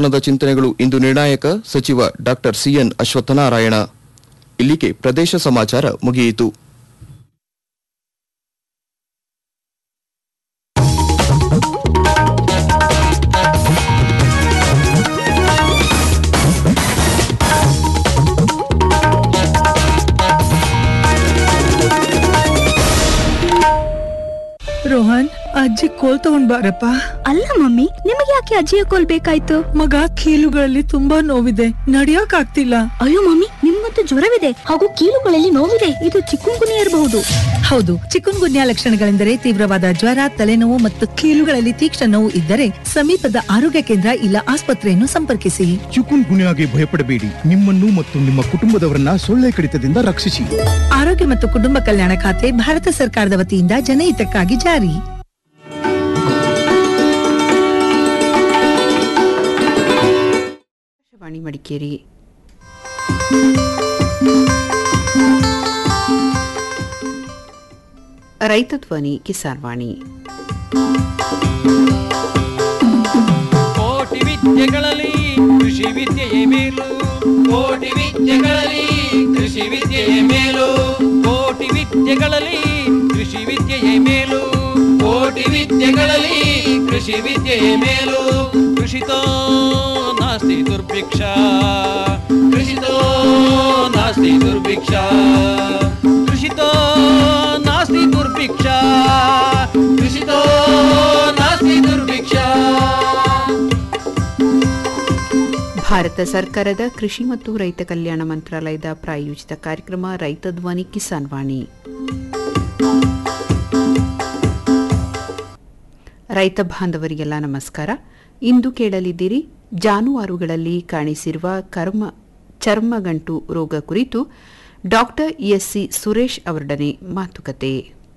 ಮೌಲ್ಯಮಾಪನದ ಚಿಂತನೆಗಳು ಇಂದು ನಿರ್ಣಾಯಕ ಸಚಿವ ಡಾಕ್ಟರ್ ಸಿಎನ್ ಅಶ್ವತ್ಥನಾರಾಯಣ ಇಲ್ಲಿಗೆ ಪ್ರದೇಶ ಸಮಾಚಾರ ಮುಗಿಯಿತು ರೋಹನ್ ಅಜ್ಜಿ ಕೋಲ್ ತಗೊಂಡ್ ಬಾರಪ್ಪ ಅಲ್ಲ ಮಮ್ಮಿ ನಿಮಗೆ ಯಾಕೆ ಅಜ್ಜಿಯ ಕೋಲ್ ಬೇಕಾಯ್ತು ಮಗ ಕೀಲುಗಳಲ್ಲಿ ತುಂಬಾ ನೋವಿದೆ ನಡಿಯಕ್ ಆಗ್ತಿಲ್ಲ ಅಯ್ಯೋ ಮಮ್ಮಿ ನಿಮ್ಗಂತೂ ಜ್ವರವಿದೆ ಹಾಗೂ ಕೀಲುಗಳಲ್ಲಿ ನೋವಿದೆ ಇದು ಚಿಕ್ಕುಂಗುನಿ ಇರಬಹುದು ಹೌದು ಚಿಕನ್ ಗುನ್ಯಾ ಲಕ್ಷಣಗಳೆಂದರೆ ತೀವ್ರವಾದ ಜ್ವರ ತಲೆನೋವು ಮತ್ತು ಕೀಲುಗಳಲ್ಲಿ ತೀಕ್ಷ್ಣ ನೋವು ಇದ್ದರೆ ಸಮೀಪದ ಆರೋಗ್ಯ ಕೇಂದ್ರ ಇಲ್ಲ ಆಸ್ಪತ್ರೆಯನ್ನು ಸಂಪರ್ಕಿಸಿ ಚಿಕುನ್ ಗುನ್ಯಾಗೆ ಭಯಪಡಬೇಡಿ ನಿಮ್ಮನ್ನು ಮತ್ತು ನಿಮ್ಮ ಕುಟುಂಬದವರನ್ನ ಸೊಳ್ಳೆ ಕಡಿತದಿಂದ ರಕ್ಷಿಸಿ ಆರೋಗ್ಯ ಮತ್ತು ಕುಟುಂಬ ಕಲ್ಯಾಣ ಖಾತೆ ಭಾರತ ಸರ್ಕಾರದ ವತಿಯಿಂದ ಜನಹಿತಕ್ಕಾಗಿ ಜಾರಿ ಆಕಾಶವಾಣಿ ಮಡಿಕೇರಿ ರೈತ ಧ್ವನಿ ಕಿಸಾನ್ ವಾಣಿ ಕೋಟಿ ವಿದ್ಯೆಗಳಲ್ಲಿ ಕೃಷಿ ವಿದ್ಯೆಯೇ ಮೇಲು ಕೋಟಿ ವಿದ್ಯೆಗಳಲ್ಲಿ ಕೃಷಿ ವಿದ್ಯೆಯೇ ಮೇಲು ಕೋಟಿ ವಿದ್ಯೆಗಳಲ್ಲಿ ಕೃಷಿ ವಿದ್ಯೆಯೇ ಮೇಲು ಕೋಟಿ ವಿದ್ಯೆಗಳಲ್ಲಿ ಕೃಷಿ ವಿದ್ಯೆಯೇ ಮೇಲು ಕೃಷಿತೋ ನಾಸ್ತಿ ದುರ್ಭಿಕ್ಷ ಕೃಷಿತೋ ನಾಸ್ತಿ ದುರ್ಭಿಕ್ಷ ಕೃಷಿತೋ ನಾಸ್ತಿ ದುರ್ಭಿಕ್ಷ ಕೃಷಿತೋ ನಾಸ್ತಿ ದುರ್ಭಿಕ್ಷ ಭಾರತ ಸರ್ಕಾರದ ಕೃಷಿ ಮತ್ತು ರೈತ ಕಲ್ಯಾಣ ಮಂತ್ರಾಲಯದ ಪ್ರಾಯೋಜಿತ ಕಾರ್ಯಕ್ರಮ ರೈತ ಧ್ವನಿ ಕಿಸಾನ್ ವಾಣಿ ರೈತ ಬಾಂಧವರಿಗೆಲ್ಲ ನಮಸ್ಕಾರ ಇಂದು ಕೇಳಲಿದ್ದೀರಿ ಜಾನುವಾರುಗಳಲ್ಲಿ ಕಾಣಿಸಿರುವ ಕರ್ಮ ಚರ್ಮಗಂಟು ರೋಗ ಕುರಿತು ಡಾಕ್ಟರ್ ಎಸ್ಸಿ ಸುರೇಶ್ ಅವರೊಡನೆ ಮಾತುಕತೆ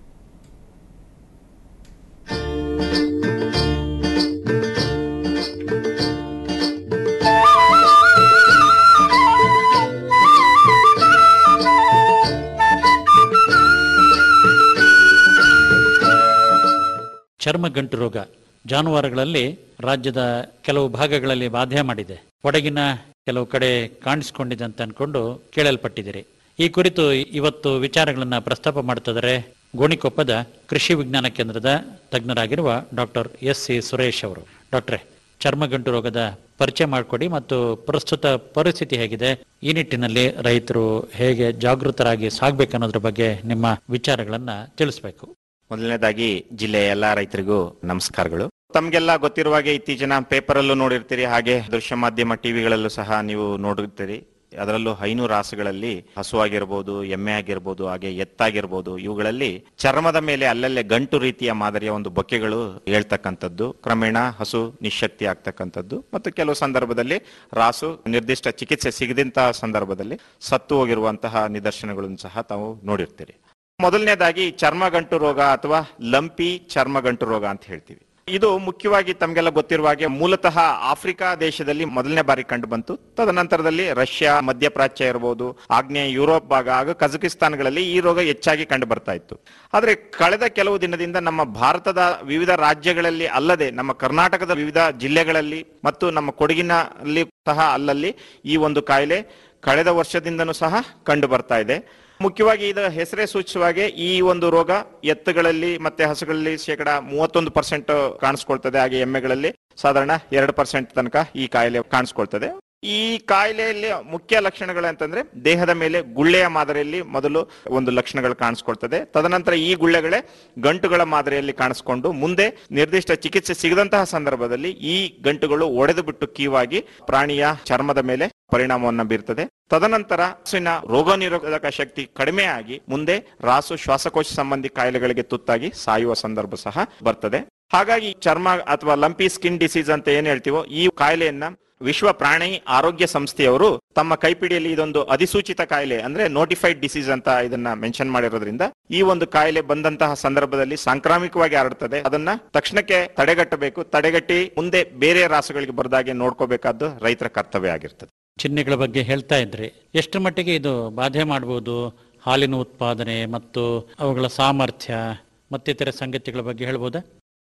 ಚರ್ಮಗಂಟು ರೋಗ ಜಾನುವಾರುಗಳಲ್ಲಿ ರಾಜ್ಯದ ಕೆಲವು ಭಾಗಗಳಲ್ಲಿ ಬಾಧೆ ಮಾಡಿದೆ ಕೊಡಗಿನ ಕೆಲವು ಕಡೆ ಕಾಣಿಸಿಕೊಂಡಿದೆ ಅಂತ ಅನ್ಕೊಂಡು ಕೇಳಲ್ಪಟ್ಟಿದ್ದೀರಿ ಈ ಕುರಿತು ಇವತ್ತು ವಿಚಾರಗಳನ್ನ ಪ್ರಸ್ತಾಪ ಮಾಡ್ತಿದ್ದಾರೆ ಗೋಣಿಕೊಪ್ಪದ ಕೃಷಿ ವಿಜ್ಞಾನ ಕೇಂದ್ರದ ತಜ್ಞರಾಗಿರುವ ಡಾಕ್ಟರ್ ಎಸ್ ಸಿ ಸುರೇಶ್ ಅವರು ಡಾಕ್ಟ್ರೆ ಚರ್ಮಗಂಟು ರೋಗದ ಪರಿಚಯ ಮಾಡಿಕೊಡಿ ಮತ್ತು ಪ್ರಸ್ತುತ ಪರಿಸ್ಥಿತಿ ಹೇಗಿದೆ ಈ ನಿಟ್ಟಿನಲ್ಲಿ ರೈತರು ಹೇಗೆ ಜಾಗೃತರಾಗಿ ಸಾಗ್ಬೇಕನ್ನೋದ್ರ ಬಗ್ಗೆ ನಿಮ್ಮ ವಿಚಾರಗಳನ್ನ ತಿಳಿಸ್ಬೇಕು ಮೊದಲನೇದಾಗಿ ಜಿಲ್ಲೆಯ ಎಲ್ಲಾ ರೈತರಿಗೂ ನಮಸ್ಕಾರಗಳು ತಮ್ಗೆಲ್ಲ ಗೊತ್ತಿರುವ ಹಾಗೆ ಇತ್ತೀಚಿನ ಪೇಪರ್ ಅಲ್ಲೂ ನೋಡಿರ್ತೀರಿ ಹಾಗೆ ದೃಶ್ಯ ಮಾಧ್ಯಮ ಟಿವಿಗಳಲ್ಲೂ ಸಹ ನೀವು ನೋಡಿರ್ತೀರಿ ಅದರಲ್ಲೂ ಹೈನು ರಾಸುಗಳಲ್ಲಿ ಹಸು ಆಗಿರ್ಬೋದು ಎಮ್ಮೆ ಆಗಿರ್ಬೋದು ಹಾಗೆ ಎತ್ತಾಗಿರ್ಬೋದು ಇವುಗಳಲ್ಲಿ ಚರ್ಮದ ಮೇಲೆ ಅಲ್ಲಲ್ಲೇ ಗಂಟು ರೀತಿಯ ಮಾದರಿಯ ಒಂದು ಬೊಕ್ಕೆಗಳು ಹೇಳ್ತಕ್ಕಂಥದ್ದು ಕ್ರಮೇಣ ಹಸು ನಿಶಕ್ತಿ ಆಗ್ತಕ್ಕಂಥದ್ದು ಮತ್ತು ಕೆಲವು ಸಂದರ್ಭದಲ್ಲಿ ರಾಸು ನಿರ್ದಿಷ್ಟ ಚಿಕಿತ್ಸೆ ಸಿಗದಂತಹ ಸಂದರ್ಭದಲ್ಲಿ ಸತ್ತು ಹೋಗಿರುವಂತಹ ನಿದರ್ಶನಗಳನ್ನು ಸಹ ತಾವು ನೋಡಿರ್ತೀರಿ ಮೊದಲನೇದಾಗಿ ಚರ್ಮಗಂಟು ರೋಗ ಅಥವಾ ಲಂಪಿ ಚರ್ಮಗಂಟು ರೋಗ ಅಂತ ಹೇಳ್ತೀವಿ ಇದು ಮುಖ್ಯವಾಗಿ ತಮಗೆಲ್ಲ ಗೊತ್ತಿರುವ ಹಾಗೆ ಮೂಲತಃ ಆಫ್ರಿಕಾ ದೇಶದಲ್ಲಿ ಮೊದಲನೇ ಬಾರಿ ಕಂಡು ಬಂತು ತದನಂತರದಲ್ಲಿ ರಷ್ಯಾ ಮಧ್ಯಪ್ರಾಚ್ಯ ಇರಬಹುದು ಆಗ್ನೇಯ ಯುರೋಪ್ ಭಾಗ ಹಾಗೂ ಕಜಕಿಸ್ತಾನ್ಗಳಲ್ಲಿ ಈ ರೋಗ ಹೆಚ್ಚಾಗಿ ಕಂಡು ಬರ್ತಾ ಇತ್ತು ಆದ್ರೆ ಕಳೆದ ಕೆಲವು ದಿನದಿಂದ ನಮ್ಮ ಭಾರತದ ವಿವಿಧ ರಾಜ್ಯಗಳಲ್ಲಿ ಅಲ್ಲದೆ ನಮ್ಮ ಕರ್ನಾಟಕದ ವಿವಿಧ ಜಿಲ್ಲೆಗಳಲ್ಲಿ ಮತ್ತು ನಮ್ಮ ಕೊಡಗಿನಲ್ಲಿ ಸಹ ಅಲ್ಲಲ್ಲಿ ಈ ಒಂದು ಕಾಯಿಲೆ ಕಳೆದ ವರ್ಷದಿಂದನೂ ಸಹ ಕಂಡು ಬರ್ತಾ ಇದೆ ಮುಖ್ಯವಾಗಿ ಇದರ ಹೆಸರೇ ಸೂಚಿಸುವಾಗೆ ಈ ಒಂದು ರೋಗ ಎತ್ತುಗಳಲ್ಲಿ ಮತ್ತೆ ಹಸುಗಳಲ್ಲಿ ಶೇಕಡ ಮೂವತ್ತೊಂದು ಪರ್ಸೆಂಟ್ ಕಾಣಿಸ್ಕೊಳ್ತದೆ ಹಾಗೆ ಎಮ್ಮೆಗಳಲ್ಲಿ ಸಾಧಾರಣ ಎರಡು ಪರ್ಸೆಂಟ್ ತನಕ ಈ ಕಾಯಿಲೆ ಕಾಣಿಸ್ಕೊಳ್ತದೆ ಈ ಕಾಯಿಲೆಯಲ್ಲಿ ಮುಖ್ಯ ಲಕ್ಷಣಗಳು ಅಂತಂದ್ರೆ ದೇಹದ ಮೇಲೆ ಗುಳ್ಳೆಯ ಮಾದರಿಯಲ್ಲಿ ಮೊದಲು ಒಂದು ಲಕ್ಷಣಗಳು ಕಾಣಿಸ್ಕೊಳ್ತದೆ ತದನಂತರ ಈ ಗುಳ್ಳೆಗಳೇ ಗಂಟುಗಳ ಮಾದರಿಯಲ್ಲಿ ಕಾಣಿಸ್ಕೊಂಡು ಮುಂದೆ ನಿರ್ದಿಷ್ಟ ಚಿಕಿತ್ಸೆ ಸಿಗದಂತಹ ಸಂದರ್ಭದಲ್ಲಿ ಈ ಗಂಟುಗಳು ಒಡೆದು ಬಿಟ್ಟು ಕೀವಾಗಿ ಪ್ರಾಣಿಯ ಚರ್ಮದ ಮೇಲೆ ಪರಿಣಾಮವನ್ನ ಬೀರ್ತದೆ ತದನಂತರ ಹಸುವಿನ ರೋಗ ನಿರೋಧಕ ಶಕ್ತಿ ಕಡಿಮೆ ಆಗಿ ಮುಂದೆ ರಾಸು ಶ್ವಾಸಕೋಶ ಸಂಬಂಧಿ ಕಾಯಿಲೆಗಳಿಗೆ ತುತ್ತಾಗಿ ಸಾಯುವ ಸಂದರ್ಭ ಸಹ ಬರ್ತದೆ ಹಾಗಾಗಿ ಚರ್ಮ ಅಥವಾ ಲಂಪಿ ಸ್ಕಿನ್ ಡಿಸೀಸ್ ಅಂತ ಏನ್ ಹೇಳ್ತೀವೋ ಈ ಕಾಯಿಲೆಯನ್ನ ವಿಶ್ವ ಪ್ರಾಣಿ ಆರೋಗ್ಯ ಸಂಸ್ಥೆಯವರು ತಮ್ಮ ಕೈಪಿಡಿಯಲ್ಲಿ ಇದೊಂದು ಅಧಿಸೂಚಿತ ಕಾಯಿಲೆ ಅಂದ್ರೆ ನೋಟಿಫೈಡ್ ಡಿಸೀಸ್ ಅಂತ ಇದನ್ನ ಮೆನ್ಷನ್ ಮಾಡಿರೋದ್ರಿಂದ ಈ ಒಂದು ಕಾಯಿಲೆ ಬಂದಂತಹ ಸಂದರ್ಭದಲ್ಲಿ ಸಾಂಕ್ರಾಮಿಕವಾಗಿ ಹರಡುತ್ತದೆ ಅದನ್ನ ತಕ್ಷಣಕ್ಕೆ ತಡೆಗಟ್ಟಬೇಕು ತಡೆಗಟ್ಟಿ ಮುಂದೆ ಬೇರೆ ರಾಸುಗಳಿಗೆ ಬರದಾಗೆ ನೋಡ್ಕೋಬೇಕಾದ್ದು ರೈತರ ಕರ್ತವ್ಯ ಆಗಿರ್ತದೆ ಚಿಹ್ನೆಗಳ ಬಗ್ಗೆ ಹೇಳ್ತಾ ಇದ್ರಿ ಎಷ್ಟು ಮಟ್ಟಿಗೆ ಇದು ಬಾಧೆ ಮಾಡಬಹುದು ಹಾಲಿನ ಉತ್ಪಾದನೆ ಮತ್ತು ಅವುಗಳ ಸಾಮರ್ಥ್ಯ ಮತ್ತಿತರ ಸಂಗತಿಗಳ ಬಗ್ಗೆ ಹೇಳ್ಬೋದಾ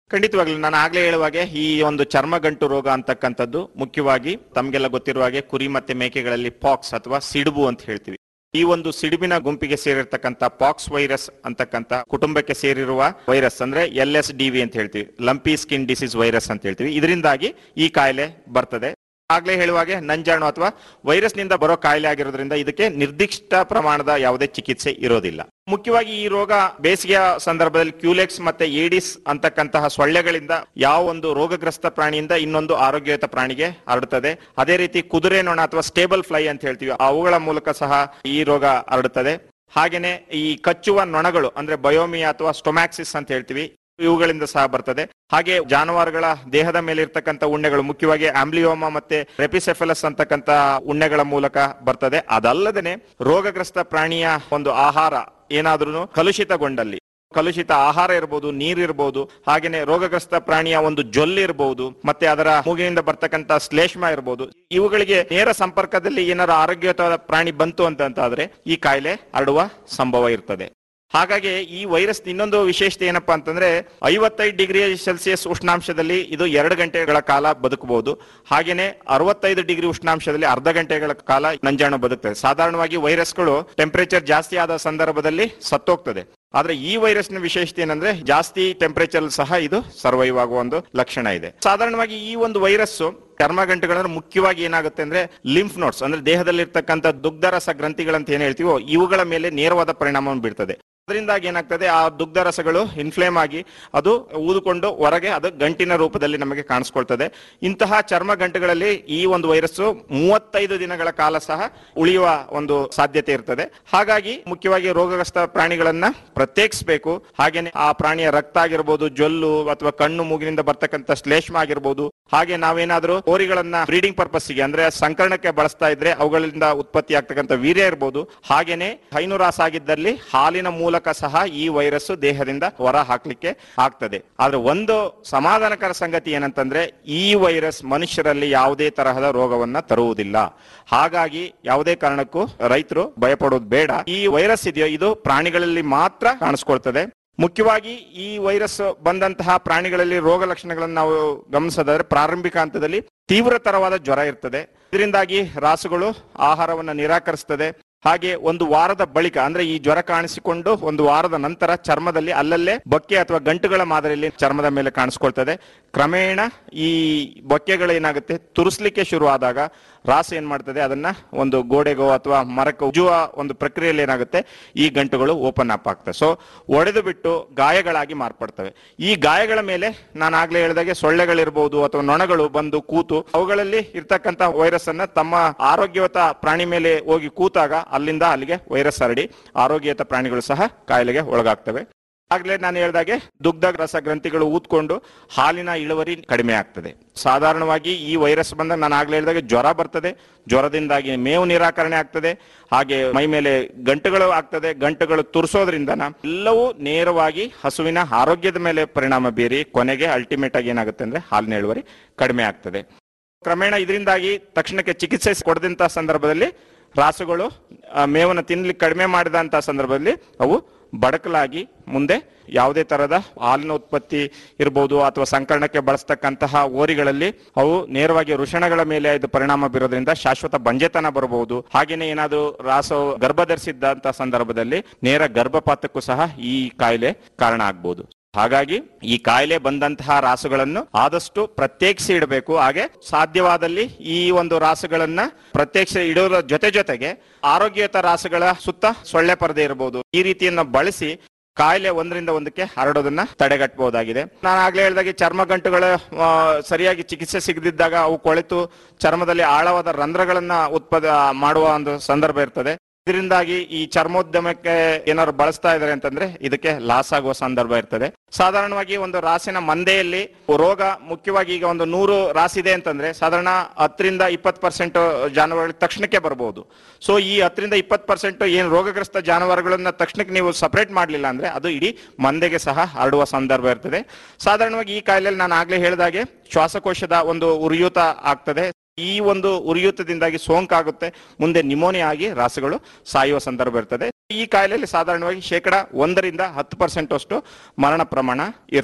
ಖಂಡಿತವಾಗ್ಲೂ ನಾನು ಆಗ್ಲೇ ಹೇಳುವಾಗೆ ಈ ಒಂದು ಚರ್ಮಗಂಟು ರೋಗ ಅಂತಕ್ಕಂಥದ್ದು ಮುಖ್ಯವಾಗಿ ತಮ್ಗೆಲ್ಲ ಗೊತ್ತಿರುವ ಹಾಗೆ ಕುರಿ ಮತ್ತೆ ಮೇಕೆಗಳಲ್ಲಿ ಪಾಕ್ಸ್ ಅಥವಾ ಸಿಡುಬು ಅಂತ ಹೇಳ್ತೀವಿ ಈ ಒಂದು ಸಿಡುಬಿನ ಗುಂಪಿಗೆ ಸೇರಿರ್ತಕ್ಕಂಥ ಪಾಕ್ಸ್ ವೈರಸ್ ಅಂತಕ್ಕಂಥ ಕುಟುಂಬಕ್ಕೆ ಸೇರಿರುವ ವೈರಸ್ ಅಂದ್ರೆ ಎಲ್ ಎಸ್ ಡಿ ವಿ ಅಂತ ಹೇಳ್ತೀವಿ ಲಂಪಿ ಸ್ಕಿನ್ ಡಿಸೀಸ್ ವೈರಸ್ ಅಂತ ಹೇಳ್ತೀವಿ ಇದರಿಂದಾಗಿ ಈ ಕಾಯಿಲೆ ಬರ್ತದೆ ಆಗ್ಲೇ ಹೇಳುವಾಗೆ ನಂಜಾಣು ಅಥವಾ ವೈರಸ್ ನಿಂದ ಬರೋ ಕಾಯಿಲೆ ಆಗಿರೋದ್ರಿಂದ ಇದಕ್ಕೆ ನಿರ್ದಿಷ್ಟ ಪ್ರಮಾಣದ ಯಾವುದೇ ಚಿಕಿತ್ಸೆ ಇರೋದಿಲ್ಲ ಮುಖ್ಯವಾಗಿ ಈ ರೋಗ ಬೇಸಿಗೆಯ ಸಂದರ್ಭದಲ್ಲಿ ಕ್ಯೂಲೆಕ್ಸ್ ಮತ್ತೆ ಏಡಿಸ್ ಅಂತಕ್ಕಂತಹ ಸೊಳ್ಳೆಗಳಿಂದ ಯಾವ ಒಂದು ರೋಗಗ್ರಸ್ತ ಪ್ರಾಣಿಯಿಂದ ಇನ್ನೊಂದು ಆರೋಗ್ಯಯುತ ಪ್ರಾಣಿಗೆ ಹರಡುತ್ತದೆ ಅದೇ ರೀತಿ ಕುದುರೆ ನೊಣ ಅಥವಾ ಸ್ಟೇಬಲ್ ಫ್ಲೈ ಅಂತ ಹೇಳ್ತೀವಿ ಅವುಗಳ ಮೂಲಕ ಸಹ ಈ ರೋಗ ಹರಡುತ್ತದೆ ಹಾಗೇನೆ ಈ ಕಚ್ಚುವ ನೊಣಗಳು ಅಂದ್ರೆ ಬಯೋಮಿಯಾ ಅಥವಾ ಸ್ಟೊಮ್ಯಾಕ್ಸಿಸ್ ಅಂತ ಹೇಳ್ತೀವಿ ಇವುಗಳಿಂದ ಸಹ ಬರ್ತದೆ ಹಾಗೆ ಜಾನುವಾರುಗಳ ದೇಹದ ಮೇಲೆ ಇರ್ತಕ್ಕಂಥ ಉಣ್ಣೆಗಳು ಮುಖ್ಯವಾಗಿ ಆಂಬ್ಲಿಯೋಮಾ ಮತ್ತೆ ರೆಪಿಸೆಫಲಸ್ ಅಂತಕ್ಕಂಥ ಉಣ್ಣೆಗಳ ಮೂಲಕ ಬರ್ತದೆ ಅದಲ್ಲದೆ ರೋಗಗ್ರಸ್ತ ಪ್ರಾಣಿಯ ಒಂದು ಆಹಾರ ಏನಾದ್ರೂ ಕಲುಷಿತಗೊಂಡಲ್ಲಿ ಕಲುಷಿತ ಆಹಾರ ಇರಬಹುದು ನೀರಿರ್ಬೋದು ಹಾಗೇನೆ ರೋಗಗ್ರಸ್ತ ಪ್ರಾಣಿಯ ಒಂದು ಜೊಲ್ಲಿರ್ಬಹುದು ಮತ್ತೆ ಅದರ ಮೂಗಿನಿಂದ ಬರ್ತಕ್ಕಂತ ಶ್ಲೇಷ್ಮ ಇರಬಹುದು ಇವುಗಳಿಗೆ ನೇರ ಸಂಪರ್ಕದಲ್ಲಿ ಏನಾರ ಆರೋಗ್ಯಯುತ ಪ್ರಾಣಿ ಬಂತು ಅಂತಂತಾದ್ರೆ ಈ ಕಾಯಿಲೆ ಹರಡುವ ಸಂಭವ ಇರ್ತದೆ ಹಾಗಾಗಿ ಈ ವೈರಸ್ ಇನ್ನೊಂದು ವಿಶೇಷತೆ ಏನಪ್ಪಾ ಅಂತಂದ್ರೆ ಐವತ್ತೈದು ಡಿಗ್ರಿ ಸೆಲ್ಸಿಯಸ್ ಉಷ್ಣಾಂಶದಲ್ಲಿ ಇದು ಎರಡು ಗಂಟೆಗಳ ಕಾಲ ಬದುಕಬಹುದು ಹಾಗೇನೆ ಅರವತ್ತೈದು ಡಿಗ್ರಿ ಉಷ್ಣಾಂಶದಲ್ಲಿ ಅರ್ಧ ಗಂಟೆಗಳ ಕಾಲ ನಂಜಾಣು ಬದುಕ್ತದೆ ಸಾಧಾರಣವಾಗಿ ವೈರಸ್ಗಳು ಟೆಂಪರೇಚರ್ ಜಾಸ್ತಿ ಆದ ಸಂದರ್ಭದಲ್ಲಿ ಸತ್ತೋಗ್ತದೆ ಆದ್ರೆ ಈ ವೈರಸ್ ನ ವಿಶೇಷತೆ ಏನಂದ್ರೆ ಜಾಸ್ತಿ ಟೆಂಪರೇಚರ್ ಸಹ ಇದು ಸರ್ವೈವ್ ಆಗುವ ಒಂದು ಲಕ್ಷಣ ಇದೆ ಸಾಧಾರಣವಾಗಿ ಈ ಒಂದು ವೈರಸ್ ಚರ್ಮಗಂಟುಗಳಂದ್ರೆ ಮುಖ್ಯವಾಗಿ ಏನಾಗುತ್ತೆ ಅಂದ್ರೆ ಲಿಂಫ್ ನೋಟ್ಸ್ ಅಂದ್ರೆ ದೇಹದಲ್ಲಿರ್ತಕ್ಕಂಥ ದುಗ್ಧರಸ ಗ್ರಂಥಿಗಳಂತ ಏನ್ ಹೇಳ್ತೀವೋ ಇವುಗಳ ಮೇಲೆ ನೇರವಾದ ಪರಿಣಾಮವನ್ನು ಬೀರ್ತದೆ ಅದರಿಂದಾಗಿ ಏನಾಗ್ತದೆ ಆ ದುಗ್ಧ ರಸಗಳು ಇನ್ಫ್ಲೇಮ್ ಆಗಿ ಅದು ಊದಿಕೊಂಡು ಹೊರಗೆ ಅದು ಗಂಟಿನ ರೂಪದಲ್ಲಿ ನಮಗೆ ಕಾಣಿಸ್ಕೊಳ್ತದೆ ಇಂತಹ ಚರ್ಮ ಗಂಟುಗಳಲ್ಲಿ ಈ ಒಂದು ವೈರಸ್ ಮೂವತ್ತೈದು ದಿನಗಳ ಕಾಲ ಸಹ ಉಳಿಯುವ ಒಂದು ಸಾಧ್ಯತೆ ಇರ್ತದೆ ಹಾಗಾಗಿ ಮುಖ್ಯವಾಗಿ ರೋಗಗ್ರಸ್ತ ಪ್ರಾಣಿಗಳನ್ನ ಪ್ರತ್ಯೇಕಿಸಬೇಕು ಹಾಗೇನೆ ಆ ಪ್ರಾಣಿಯ ರಕ್ತ ಆಗಿರ್ಬೋದು ಜೊಲ್ಲು ಅಥವಾ ಕಣ್ಣು ಮೂಗಿನಿಂದ ಬರ್ತಕ್ಕಂಥ ಶ್ಲೇಷ್ಮ ಆಗಿರ್ಬೋದು ಹಾಗೆ ನಾವೇನಾದ್ರೂ ಹೋರಿಗಳನ್ನ ಬ್ರೀಡಿಂಗ್ ಪರ್ಪಸ್ ಗೆ ಅಂದ್ರೆ ಸಂಕರಣಕ್ಕೆ ಬಳಸ್ತಾ ಇದ್ರೆ ಅವುಗಳಿಂದ ಉತ್ಪತ್ತಿ ಆಗ್ತಕ್ಕಂಥ ವೀರ್ಯ ಇರ್ಬೋದು ಹಾಗೇನೆ ಹೈನುರಾಸ ಆಗಿದ್ದಲ್ಲಿ ಹಾಲಿನ ಮೂಲಕ ಸಹ ಈ ವೈರಸ್ ದೇಹದಿಂದ ಹೊರ ಹಾಕ್ಲಿಕ್ಕೆ ಆಗ್ತದೆ ಆದ್ರೆ ಒಂದು ಸಮಾಧಾನಕರ ಸಂಗತಿ ಏನಂತಂದ್ರೆ ಈ ವೈರಸ್ ಮನುಷ್ಯರಲ್ಲಿ ಯಾವುದೇ ತರಹದ ರೋಗವನ್ನ ತರುವುದಿಲ್ಲ ಹಾಗಾಗಿ ಯಾವುದೇ ಕಾರಣಕ್ಕೂ ರೈತರು ಭಯಪಡೋದು ಬೇಡ ಈ ವೈರಸ್ ಇದೆಯೋ ಇದು ಪ್ರಾಣಿಗಳಲ್ಲಿ ಮಾತ್ರ ಕಾಣಿಸ್ಕೊಳ್ತದೆ ಮುಖ್ಯವಾಗಿ ಈ ವೈರಸ್ ಬಂದಂತಹ ಪ್ರಾಣಿಗಳಲ್ಲಿ ರೋಗ ಲಕ್ಷಣಗಳನ್ನು ನಾವು ಗಮನಿಸೋದಾದ್ರೆ ಪ್ರಾರಂಭಿಕ ಹಂತದಲ್ಲಿ ತೀವ್ರತರವಾದ ಜ್ವರ ಇರ್ತದೆ ಇದರಿಂದಾಗಿ ರಾಸುಗಳು ಆಹಾರವನ್ನ ನಿರಾಕರಿಸ್ತದೆ ಹಾಗೆ ಒಂದು ವಾರದ ಬಳಿಕ ಅಂದ್ರೆ ಈ ಜ್ವರ ಕಾಣಿಸಿಕೊಂಡು ಒಂದು ವಾರದ ನಂತರ ಚರ್ಮದಲ್ಲಿ ಅಲ್ಲಲ್ಲೇ ಬೊಕ್ಕೆ ಅಥವಾ ಗಂಟುಗಳ ಮಾದರಿಯಲ್ಲಿ ಚರ್ಮದ ಮೇಲೆ ಕಾಣಿಸ್ಕೊಳ್ತದೆ ಕ್ರಮೇಣ ಈ ಬೊಕ್ಕೆಗಳೇನಾಗುತ್ತೆ ತುರಿಸ್ಲಿಕ್ಕೆ ಶುರು ಆದಾಗ ರಾಸು ಏನ್ ಮಾಡ್ತದೆ ಅದನ್ನ ಒಂದು ಗೋಡೆಗೋ ಅಥವಾ ಮರಕ್ಕೆ ಉಜ್ಜುವ ಒಂದು ಪ್ರಕ್ರಿಯೆಯಲ್ಲಿ ಏನಾಗುತ್ತೆ ಈ ಗಂಟುಗಳು ಓಪನ್ ಅಪ್ ಆಗ್ತವೆ ಸೊ ಒಡೆದು ಬಿಟ್ಟು ಗಾಯಗಳಾಗಿ ಮಾರ್ಪಡ್ತವೆ ಈ ಗಾಯಗಳ ಮೇಲೆ ನಾನು ಆಗ್ಲೇ ಹೇಳಿದಾಗೆ ಸೊಳ್ಳೆಗಳಿರ್ಬೋದು ಅಥವಾ ನೊಣಗಳು ಬಂದು ಕೂತು ಅವುಗಳಲ್ಲಿ ಇರ್ತಕ್ಕಂತ ವೈರಸ್ ಅನ್ನ ತಮ್ಮ ಆರೋಗ್ಯಯುತ ಪ್ರಾಣಿ ಮೇಲೆ ಹೋಗಿ ಕೂತಾಗ ಅಲ್ಲಿಂದ ಅಲ್ಲಿಗೆ ವೈರಸ್ ಹರಡಿ ಆರೋಗ್ಯಯುತ ಪ್ರಾಣಿಗಳು ಸಹ ಕಾಯಿಲೆಗೆ ಒಳಗಾಗ್ತವೆ ಆಗ್ಲೇ ನಾನು ಹೇಳಿದಾಗೆ ದುಗ್ಧ ರಸ ಗ್ರಂಥಿಗಳು ಊದ್ಕೊಂಡು ಹಾಲಿನ ಇಳುವರಿ ಕಡಿಮೆ ಆಗ್ತದೆ ಸಾಧಾರಣವಾಗಿ ಈ ವೈರಸ್ ಬಂದಾಗ ನಾನು ಆಗ್ಲೇ ಹೇಳಿದಾಗೆ ಜ್ವರ ಬರ್ತದೆ ಜ್ವರದಿಂದಾಗಿ ಮೇವು ನಿರಾಕರಣೆ ಆಗ್ತದೆ ಹಾಗೆ ಮೈ ಮೇಲೆ ಗಂಟುಗಳು ಆಗ್ತದೆ ಗಂಟುಗಳು ತುರಿಸೋದ್ರಿಂದ ಎಲ್ಲವೂ ನೇರವಾಗಿ ಹಸುವಿನ ಆರೋಗ್ಯದ ಮೇಲೆ ಪರಿಣಾಮ ಬೀರಿ ಕೊನೆಗೆ ಅಲ್ಟಿಮೇಟ್ ಆಗಿ ಏನಾಗುತ್ತೆ ಅಂದ್ರೆ ಹಾಲಿನ ಇಳುವರಿ ಕಡಿಮೆ ಆಗ್ತದೆ ಕ್ರಮೇಣ ಇದರಿಂದಾಗಿ ತಕ್ಷಣಕ್ಕೆ ಚಿಕಿತ್ಸೆ ಕೊಡದಂತ ಸಂದರ್ಭದಲ್ಲಿ ರಾಸುಗಳು ಆ, ಮೇವನ್ನು ತಿನ್ಲಿಕ್ಕೆ ಕಡಿಮೆ ಮಾಡಿದಂತ ಸಂದರ್ಭದಲ್ಲಿ ಅವು ಬಡಕಲಾಗಿ ಮುಂದೆ ಯಾವುದೇ ತರಹದ ಹಾಲಿನ ಉತ್ಪತ್ತಿ ಇರಬಹುದು ಅಥವಾ ಸಂಕರಣಕ್ಕೆ ಬಳಸ್ತಕ್ಕಂತಹ ಓರಿಗಳಲ್ಲಿ ಅವು ನೇರವಾಗಿ ವೃಷಣಗಳ ಮೇಲೆ ಇದು ಪರಿಣಾಮ ಬೀರೋದ್ರಿಂದ ಶಾಶ್ವತ ಬಂಜೆತನ ಬರಬಹುದು ಹಾಗೇನೆ ಏನಾದರೂ ರಾಸು ಗರ್ಭ ಧರಿಸಿದ್ದಂತ ಸಂದರ್ಭದಲ್ಲಿ ನೇರ ಗರ್ಭಪಾತಕ್ಕೂ ಸಹ ಈ ಕಾಯಿಲೆ ಕಾರಣ ಆಗ್ಬಹುದು ಹಾಗಾಗಿ ಈ ಕಾಯಿಲೆ ಬಂದಂತಹ ರಾಸುಗಳನ್ನು ಆದಷ್ಟು ಪ್ರತ್ಯೇಕಿಸಿ ಇಡಬೇಕು ಹಾಗೆ ಸಾಧ್ಯವಾದಲ್ಲಿ ಈ ಒಂದು ರಾಸುಗಳನ್ನ ಪ್ರತ್ಯೇಕಿಸಿ ಇಡೋದ್ರ ಜೊತೆ ಜೊತೆಗೆ ಆರೋಗ್ಯಯುತ ರಾಸುಗಳ ಸುತ್ತ ಸೊಳ್ಳೆ ಪರದೆ ಇರಬಹುದು ಈ ರೀತಿಯನ್ನ ಬಳಸಿ ಕಾಯಿಲೆ ಒಂದರಿಂದ ಒಂದಕ್ಕೆ ಹರಡೋದನ್ನ ತಡೆಗಟ್ಟಬಹುದಾಗಿದೆ ನಾನು ಆಗ್ಲೇ ಹೇಳಿದಾಗೆ ಚರ್ಮ ಗಂಟುಗಳ ಆ, ಸರಿಯಾಗಿ ಚಿಕಿತ್ಸೆ ಸಿಗದಿದ್ದಾಗ ಅವು ಕೊಳೆತು ಚರ್ಮದಲ್ಲಿ ಆಳವಾದ ರಂಧ್ರಗಳನ್ನ ಉತ್ಪದ ಮಾಡುವ ಒಂದು ಸಂದರ್ಭ ಇರ್ತದೆ ಇದರಿಂದಾಗಿ ಈ ಚರ್ಮೋದ್ಯಮಕ್ಕೆ ಏನಾದ್ರು ಬಳಸ್ತಾ ಇದಾರೆ ಅಂತಂದ್ರೆ ಇದಕ್ಕೆ ಲಾಸ್ ಆಗುವ ಸಂದರ್ಭ ಇರ್ತದೆ ಸಾಧಾರಣವಾಗಿ ಒಂದು ರಾಸಿನ ಮಂದೆಯಲ್ಲಿ ರೋಗ ಮುಖ್ಯವಾಗಿ ಈಗ ಒಂದು ನೂರು ರಾಸಿ ಇದೆ ಅಂತಂದ್ರೆ ಸಾಧಾರಣ ಹತ್ತರಿಂದ ಇಪ್ಪತ್ತು ಪರ್ಸೆಂಟ್ ಜಾನುವಾರುಗಳು ತಕ್ಷಣಕ್ಕೆ ಬರಬಹುದು ಸೊ ಈ ಹತ್ತರಿಂದ ಇಪ್ಪತ್ತು ಪರ್ಸೆಂಟ್ ಏನು ರೋಗಗ್ರಸ್ತ ಜಾನುವಾರುಗಳನ್ನ ತಕ್ಷಣಕ್ಕೆ ನೀವು ಸಪರೇಟ್ ಮಾಡಲಿಲ್ಲ ಅಂದ್ರೆ ಅದು ಇಡೀ ಮಂದೆಗೆ ಸಹ ಹರಡುವ ಸಂದರ್ಭ ಇರ್ತದೆ ಸಾಧಾರಣವಾಗಿ ಈ ಕಾಯಿಲೆಯಲ್ಲಿ ನಾನು ಆಗ್ಲೇ ಹೇಳಿದಾಗೆ ಶ್ವಾಸಕೋಶದ ಒಂದು ಉರಿಯೂತ ಆಗ್ತದೆ ಈ ಒಂದು ಉರಿಯೂತದಿಂದಾಗಿ ಸೋಂಕಾಗುತ್ತೆ ಮುಂದೆ ನಿಮೋನಿಯಾ ಆಗಿ ರಾಸುಗಳು ಸಾಯುವ ಸಂದರ್ಭ ಇರ್ತದೆ ಈ ಕಾಯಿಲೆಯಲ್ಲಿ ಸಾಧಾರಣವಾಗಿ ಶೇಕಡ ಒಂದರಿಂದ ಹತ್ತು ಪರ್ಸೆಂಟ್ ಅಷ್ಟು ಮರಣ ಪ್ರಮಾಣ ಇರ್ತದೆ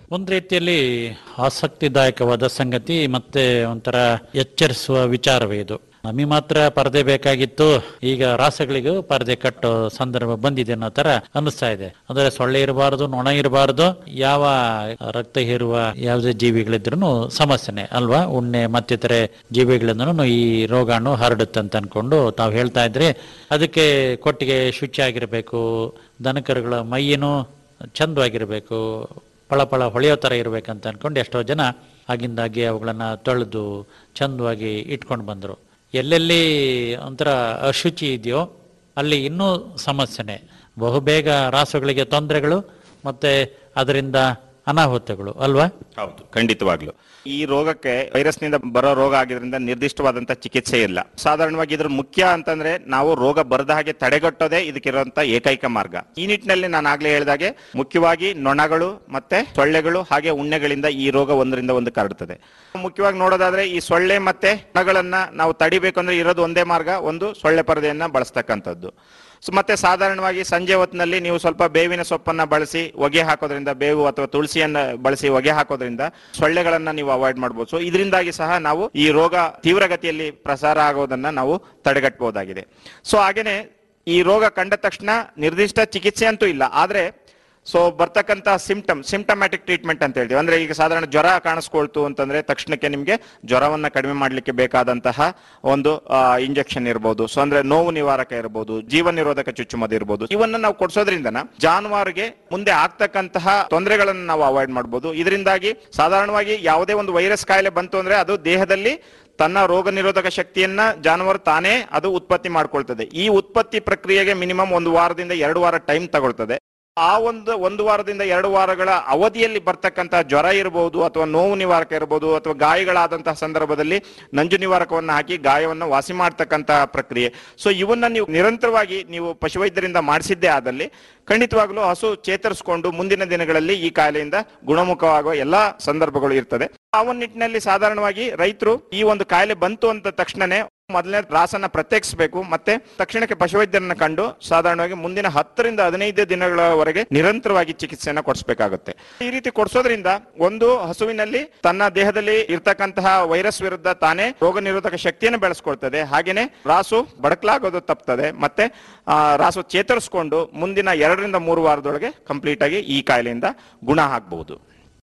ಒಂದು ರೀತಿಯಲ್ಲಿ ಆಸಕ್ತಿದಾಯಕವಾದ ಸಂಗತಿ ಮತ್ತೆ ಒಂಥರ ಎಚ್ಚರಿಸುವ ವಿಚಾರವೇ ಇದು ನಮಗೆ ಮಾತ್ರ ಪರದೆ ಬೇಕಾಗಿತ್ತು ಈಗ ರಾಸಗಳಿಗೂ ಪರದೆ ಕಟ್ಟೋ ಸಂದರ್ಭ ಬಂದಿದೆ ಅನ್ನೋ ತರ ಅನಿಸ್ತಾ ಇದೆ ಅಂದ್ರೆ ಸೊಳ್ಳೆ ಇರಬಾರದು ನೊಣ ಇರಬಾರದು ಯಾವ ರಕ್ತ ಹೀರುವ ಯಾವುದೇ ಜೀವಿಗಳಿದ್ರು ಸಮಸ್ಯೆನೆ ಅಲ್ವಾ ಉಣ್ಣೆ ಮತ್ತಿತರೆ ಜೀವಿಗಳಿಂದನೂ ಈ ರೋಗಾಣು ಹರಡುತ್ತೆ ಅಂತ ಅನ್ಕೊಂಡು ತಾವು ಹೇಳ್ತಾ ಇದ್ರಿ ಅದಕ್ಕೆ ಕೊಟ್ಟಿಗೆ ಶುಚಿಯಾಗಿರ್ಬೇಕು ದನಕರುಗಳ ಮೈಯೇನು ಚಂದವಾಗಿರ್ಬೇಕು ಪಳಪಳ ಹೊಳೆಯೋ ಥರ ಇರ್ಬೇಕಂತ ಅನ್ಕೊಂಡು ಎಷ್ಟೋ ಜನ ಆಗಿಂದಾಗೆ ಅವುಗಳನ್ನ ತೊಳೆದು ಚಂದವಾಗಿ ಇಟ್ಕೊಂಡು ಬಂದರು ಎಲ್ಲೆಲ್ಲಿ ಒಂಥರ ಅಶುಚಿ ಇದೆಯೋ ಅಲ್ಲಿ ಇನ್ನೂ ಸಮಸ್ಯೆನೆ ಬಹುಬೇಗ ರಾಸುಗಳಿಗೆ ತೊಂದರೆಗಳು ಮತ್ತೆ ಅದರಿಂದ ಅನಾಹುತಗಳು ಅಲ್ವಾ ಹೌದು ಖಂಡಿತವಾಗ್ಲು ಈ ರೋಗಕ್ಕೆ ವೈರಸ್ ನಿಂದ ಬರೋ ರೋಗ ಆಗಿದ್ರಿಂದ ನಿರ್ದಿಷ್ಟವಾದಂತ ಚಿಕಿತ್ಸೆ ಇಲ್ಲ ಸಾಧಾರಣವಾಗಿ ಇದ್ರ ಮುಖ್ಯ ಅಂತಂದ್ರೆ ನಾವು ರೋಗ ಬರದ ಹಾಗೆ ತಡೆಗಟ್ಟೋದೇ ಇದಕ್ಕಿರುವಂತ ಏಕೈಕ ಮಾರ್ಗ ಈ ನಿಟ್ಟಿನಲ್ಲಿ ನಾನು ಆಗ್ಲೇ ಹೇಳಿದಾಗೆ ಮುಖ್ಯವಾಗಿ ನೊಣಗಳು ಮತ್ತೆ ಸೊಳ್ಳೆಗಳು ಹಾಗೆ ಉಣ್ಣೆಗಳಿಂದ ಈ ರೋಗ ಒಂದರಿಂದ ಒಂದು ಹರಡುತ್ತದೆ ಮುಖ್ಯವಾಗಿ ನೋಡೋದಾದ್ರೆ ಈ ಸೊಳ್ಳೆ ಮತ್ತೆ ನೊಣಗಳನ್ನ ನಾವು ತಡಿಬೇಕು ಅಂದ್ರೆ ಇರೋದು ಒಂದೇ ಮಾರ್ಗ ಒಂದು ಸೊಳ್ಳೆ ಪರದೆಯನ್ನ ಬಳಸ್ತಕ್ಕಂಥದ್ದು ಸೊ ಮತ್ತೆ ಸಾಧಾರಣವಾಗಿ ಸಂಜೆ ಹೊತ್ತಿನಲ್ಲಿ ನೀವು ಸ್ವಲ್ಪ ಬೇವಿನ ಸೊಪ್ಪನ್ನ ಬಳಸಿ ಹೊಗೆ ಹಾಕೋದ್ರಿಂದ ಬೇವು ಅಥವಾ ತುಳಸಿಯನ್ನ ಬಳಸಿ ಹೊಗೆ ಹಾಕೋದ್ರಿಂದ ಸೊಳ್ಳೆಗಳನ್ನ ನೀವು ಅವಾಯ್ಡ್ ಮಾಡಬಹುದು ಸೊ ಇದರಿಂದಾಗಿ ಸಹ ನಾವು ಈ ರೋಗ ತೀವ್ರಗತಿಯಲ್ಲಿ ಪ್ರಸಾರ ಆಗೋದನ್ನ ನಾವು ತಡೆಗಟ್ಟಬಹುದಾಗಿದೆ ಸೊ ಹಾಗೇನೆ ಈ ರೋಗ ಕಂಡ ತಕ್ಷಣ ನಿರ್ದಿಷ್ಟ ಚಿಕಿತ್ಸೆ ಅಂತೂ ಇಲ್ಲ ಆದ್ರೆ ಸೊ ಬರ್ತಕ್ಕಂತ ಸಿಂಪ್ಟಮ್ ಸಿಂಪ್ಟಮ್ಯಾಟಿಕ್ ಟ್ರೀಟ್ಮೆಂಟ್ ಅಂತ ಹೇಳ್ತೀವಿ ಅಂದ್ರೆ ಈಗ ಸಾಧಾರಣ ಜ್ವರ ಕಾಣಿಸ್ಕೊಳ್ತು ಅಂತಂದ್ರೆ ತಕ್ಷಣಕ್ಕೆ ನಿಮ್ಗೆ ಜ್ವರವನ್ನ ಕಡಿಮೆ ಮಾಡ್ಲಿಕ್ಕೆ ಬೇಕಾದಂತಹ ಒಂದು ಇಂಜೆಕ್ಷನ್ ಇರಬಹುದು ಸೊ ಅಂದ್ರೆ ನೋವು ನಿವಾರಕ ಇರಬಹುದು ಜೀವ ನಿರೋಧಕ ಚುಚ್ಚುಮದ್ದು ಇರಬಹುದು ಇವನ್ನ ನಾವು ಕೊಡ್ಸೋದ್ರಿಂದ ಜಾನುವಾರಿಗೆ ಮುಂದೆ ಆಗ್ತಕ್ಕಂತಹ ತೊಂದರೆಗಳನ್ನು ನಾವು ಅವಾಯ್ಡ್ ಮಾಡಬಹುದು ಇದರಿಂದಾಗಿ ಸಾಧಾರಣವಾಗಿ ಯಾವುದೇ ಒಂದು ವೈರಸ್ ಕಾಯಿಲೆ ಬಂತು ಅಂದ್ರೆ ಅದು ದೇಹದಲ್ಲಿ ತನ್ನ ರೋಗ ನಿರೋಧಕ ಶಕ್ತಿಯನ್ನ ಜಾನುವಾರು ತಾನೇ ಅದು ಉತ್ಪತ್ತಿ ಮಾಡ್ಕೊಳ್ತದೆ ಈ ಉತ್ಪತ್ತಿ ಪ್ರಕ್ರಿಯೆಗೆ ಮಿನಿಮಮ್ ಒಂದು ವಾರದಿಂದ ಎರಡು ವಾರ ಟೈಮ್ ತಗೊಳ್ತದೆ ಆ ಒಂದು ಒಂದು ವಾರದಿಂದ ಎರಡು ವಾರಗಳ ಅವಧಿಯಲ್ಲಿ ಬರ್ತಕ್ಕಂತಹ ಜ್ವರ ಇರಬಹುದು ಅಥವಾ ನೋವು ನಿವಾರಕ ಇರಬಹುದು ಅಥವಾ ಗಾಯಗಳಾದಂತಹ ಸಂದರ್ಭದಲ್ಲಿ ನಂಜು ನಿವಾರಕವನ್ನ ಹಾಕಿ ಗಾಯವನ್ನು ವಾಸಿ ಮಾಡ್ತಕ್ಕಂತಹ ಪ್ರಕ್ರಿಯೆ ಸೊ ಇವನ್ನ ನೀವು ನಿರಂತರವಾಗಿ ನೀವು ಪಶುವೈದ್ಯರಿಂದ ಮಾಡಿಸಿದ್ದೇ ಆದಲ್ಲಿ ಖಂಡಿತವಾಗ್ಲೂ ಹಸು ಚೇತರಿಸಿಕೊಂಡು ಮುಂದಿನ ದಿನಗಳಲ್ಲಿ ಈ ಕಾಯಿಲೆಯಿಂದ ಗುಣಮುಖವಾಗುವ ಎಲ್ಲಾ ಸಂದರ್ಭಗಳು ಇರ್ತದೆ ಆ ಒಂದು ನಿಟ್ಟಿನಲ್ಲಿ ಸಾಧಾರಣವಾಗಿ ರೈತರು ಈ ಒಂದು ಕಾಯಿಲೆ ಬಂತು ಅಂತ ತಕ್ಷಣನೇ ಮೊದಲನೇ ರಾಸನ್ನ ಪ್ರತ್ಯೇಕಿಸಬೇಕು ಮತ್ತೆ ತಕ್ಷಣಕ್ಕೆ ಪಶುವೈದ್ಯರನ್ನ ಕಂಡು ಸಾಧಾರಣವಾಗಿ ಮುಂದಿನ ಹತ್ತರಿಂದ ಹದಿನೈದು ದಿನಗಳವರೆಗೆ ನಿರಂತರವಾಗಿ ಚಿಕಿತ್ಸೆಯನ್ನ ಕೊಡಿಸಬೇಕಾಗುತ್ತೆ ಈ ರೀತಿ ಕೊಡಿಸೋದ್ರಿಂದ ಒಂದು ಹಸುವಿನಲ್ಲಿ ತನ್ನ ದೇಹದಲ್ಲಿ ಇರ್ತಕ್ಕಂತಹ ವೈರಸ್ ವಿರುದ್ಧ ತಾನೇ ರೋಗ ನಿರೋಧಕ ಶಕ್ತಿಯನ್ನು ಬೆಳೆಸ್ಕೊಳ್ತದೆ ಹಾಗೇನೆ ರಾಸು ಬಡಕಲಾಗೋದು ತಪ್ತದೆ ಮತ್ತೆ ಆ, ರಾಸು ಚೇತರಿಸಿಕೊಂಡು ಮುಂದಿನ ಎರಡರಿಂದ ಮೂರು ವಾರದೊಳಗೆ ಕಂಪ್ಲೀಟ್ ಆಗಿ ಈ ಕಾಯಿಲೆಯಿಂದ ಗುಣ ಆಗ್ಬಹುದು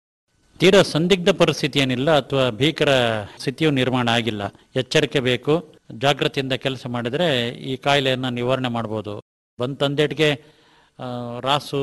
ತೀರಾ ಸಂದಿಗ್ಧ ಪರಿಸ್ಥಿತಿ ಏನಿಲ್ಲ ಅಥವಾ ಭೀಕರ ಸ್ಥಿತಿಯು ನಿರ್ಮಾಣ ಆಗಿಲ್ಲ ಎಚ್ಚರಿಕೆ ಬೇಕು ಜಾಗೃತಿಯಿಂದ ಕೆಲಸ ಮಾಡಿದ್ರೆ ಈ ಕಾಯಿಲೆಯನ್ನು ನಿವಾರಣೆ ಮಾಡ್ಬೋದು ಬಂತಂದೇಟ್ಗೆ ಆ, ರಾಸು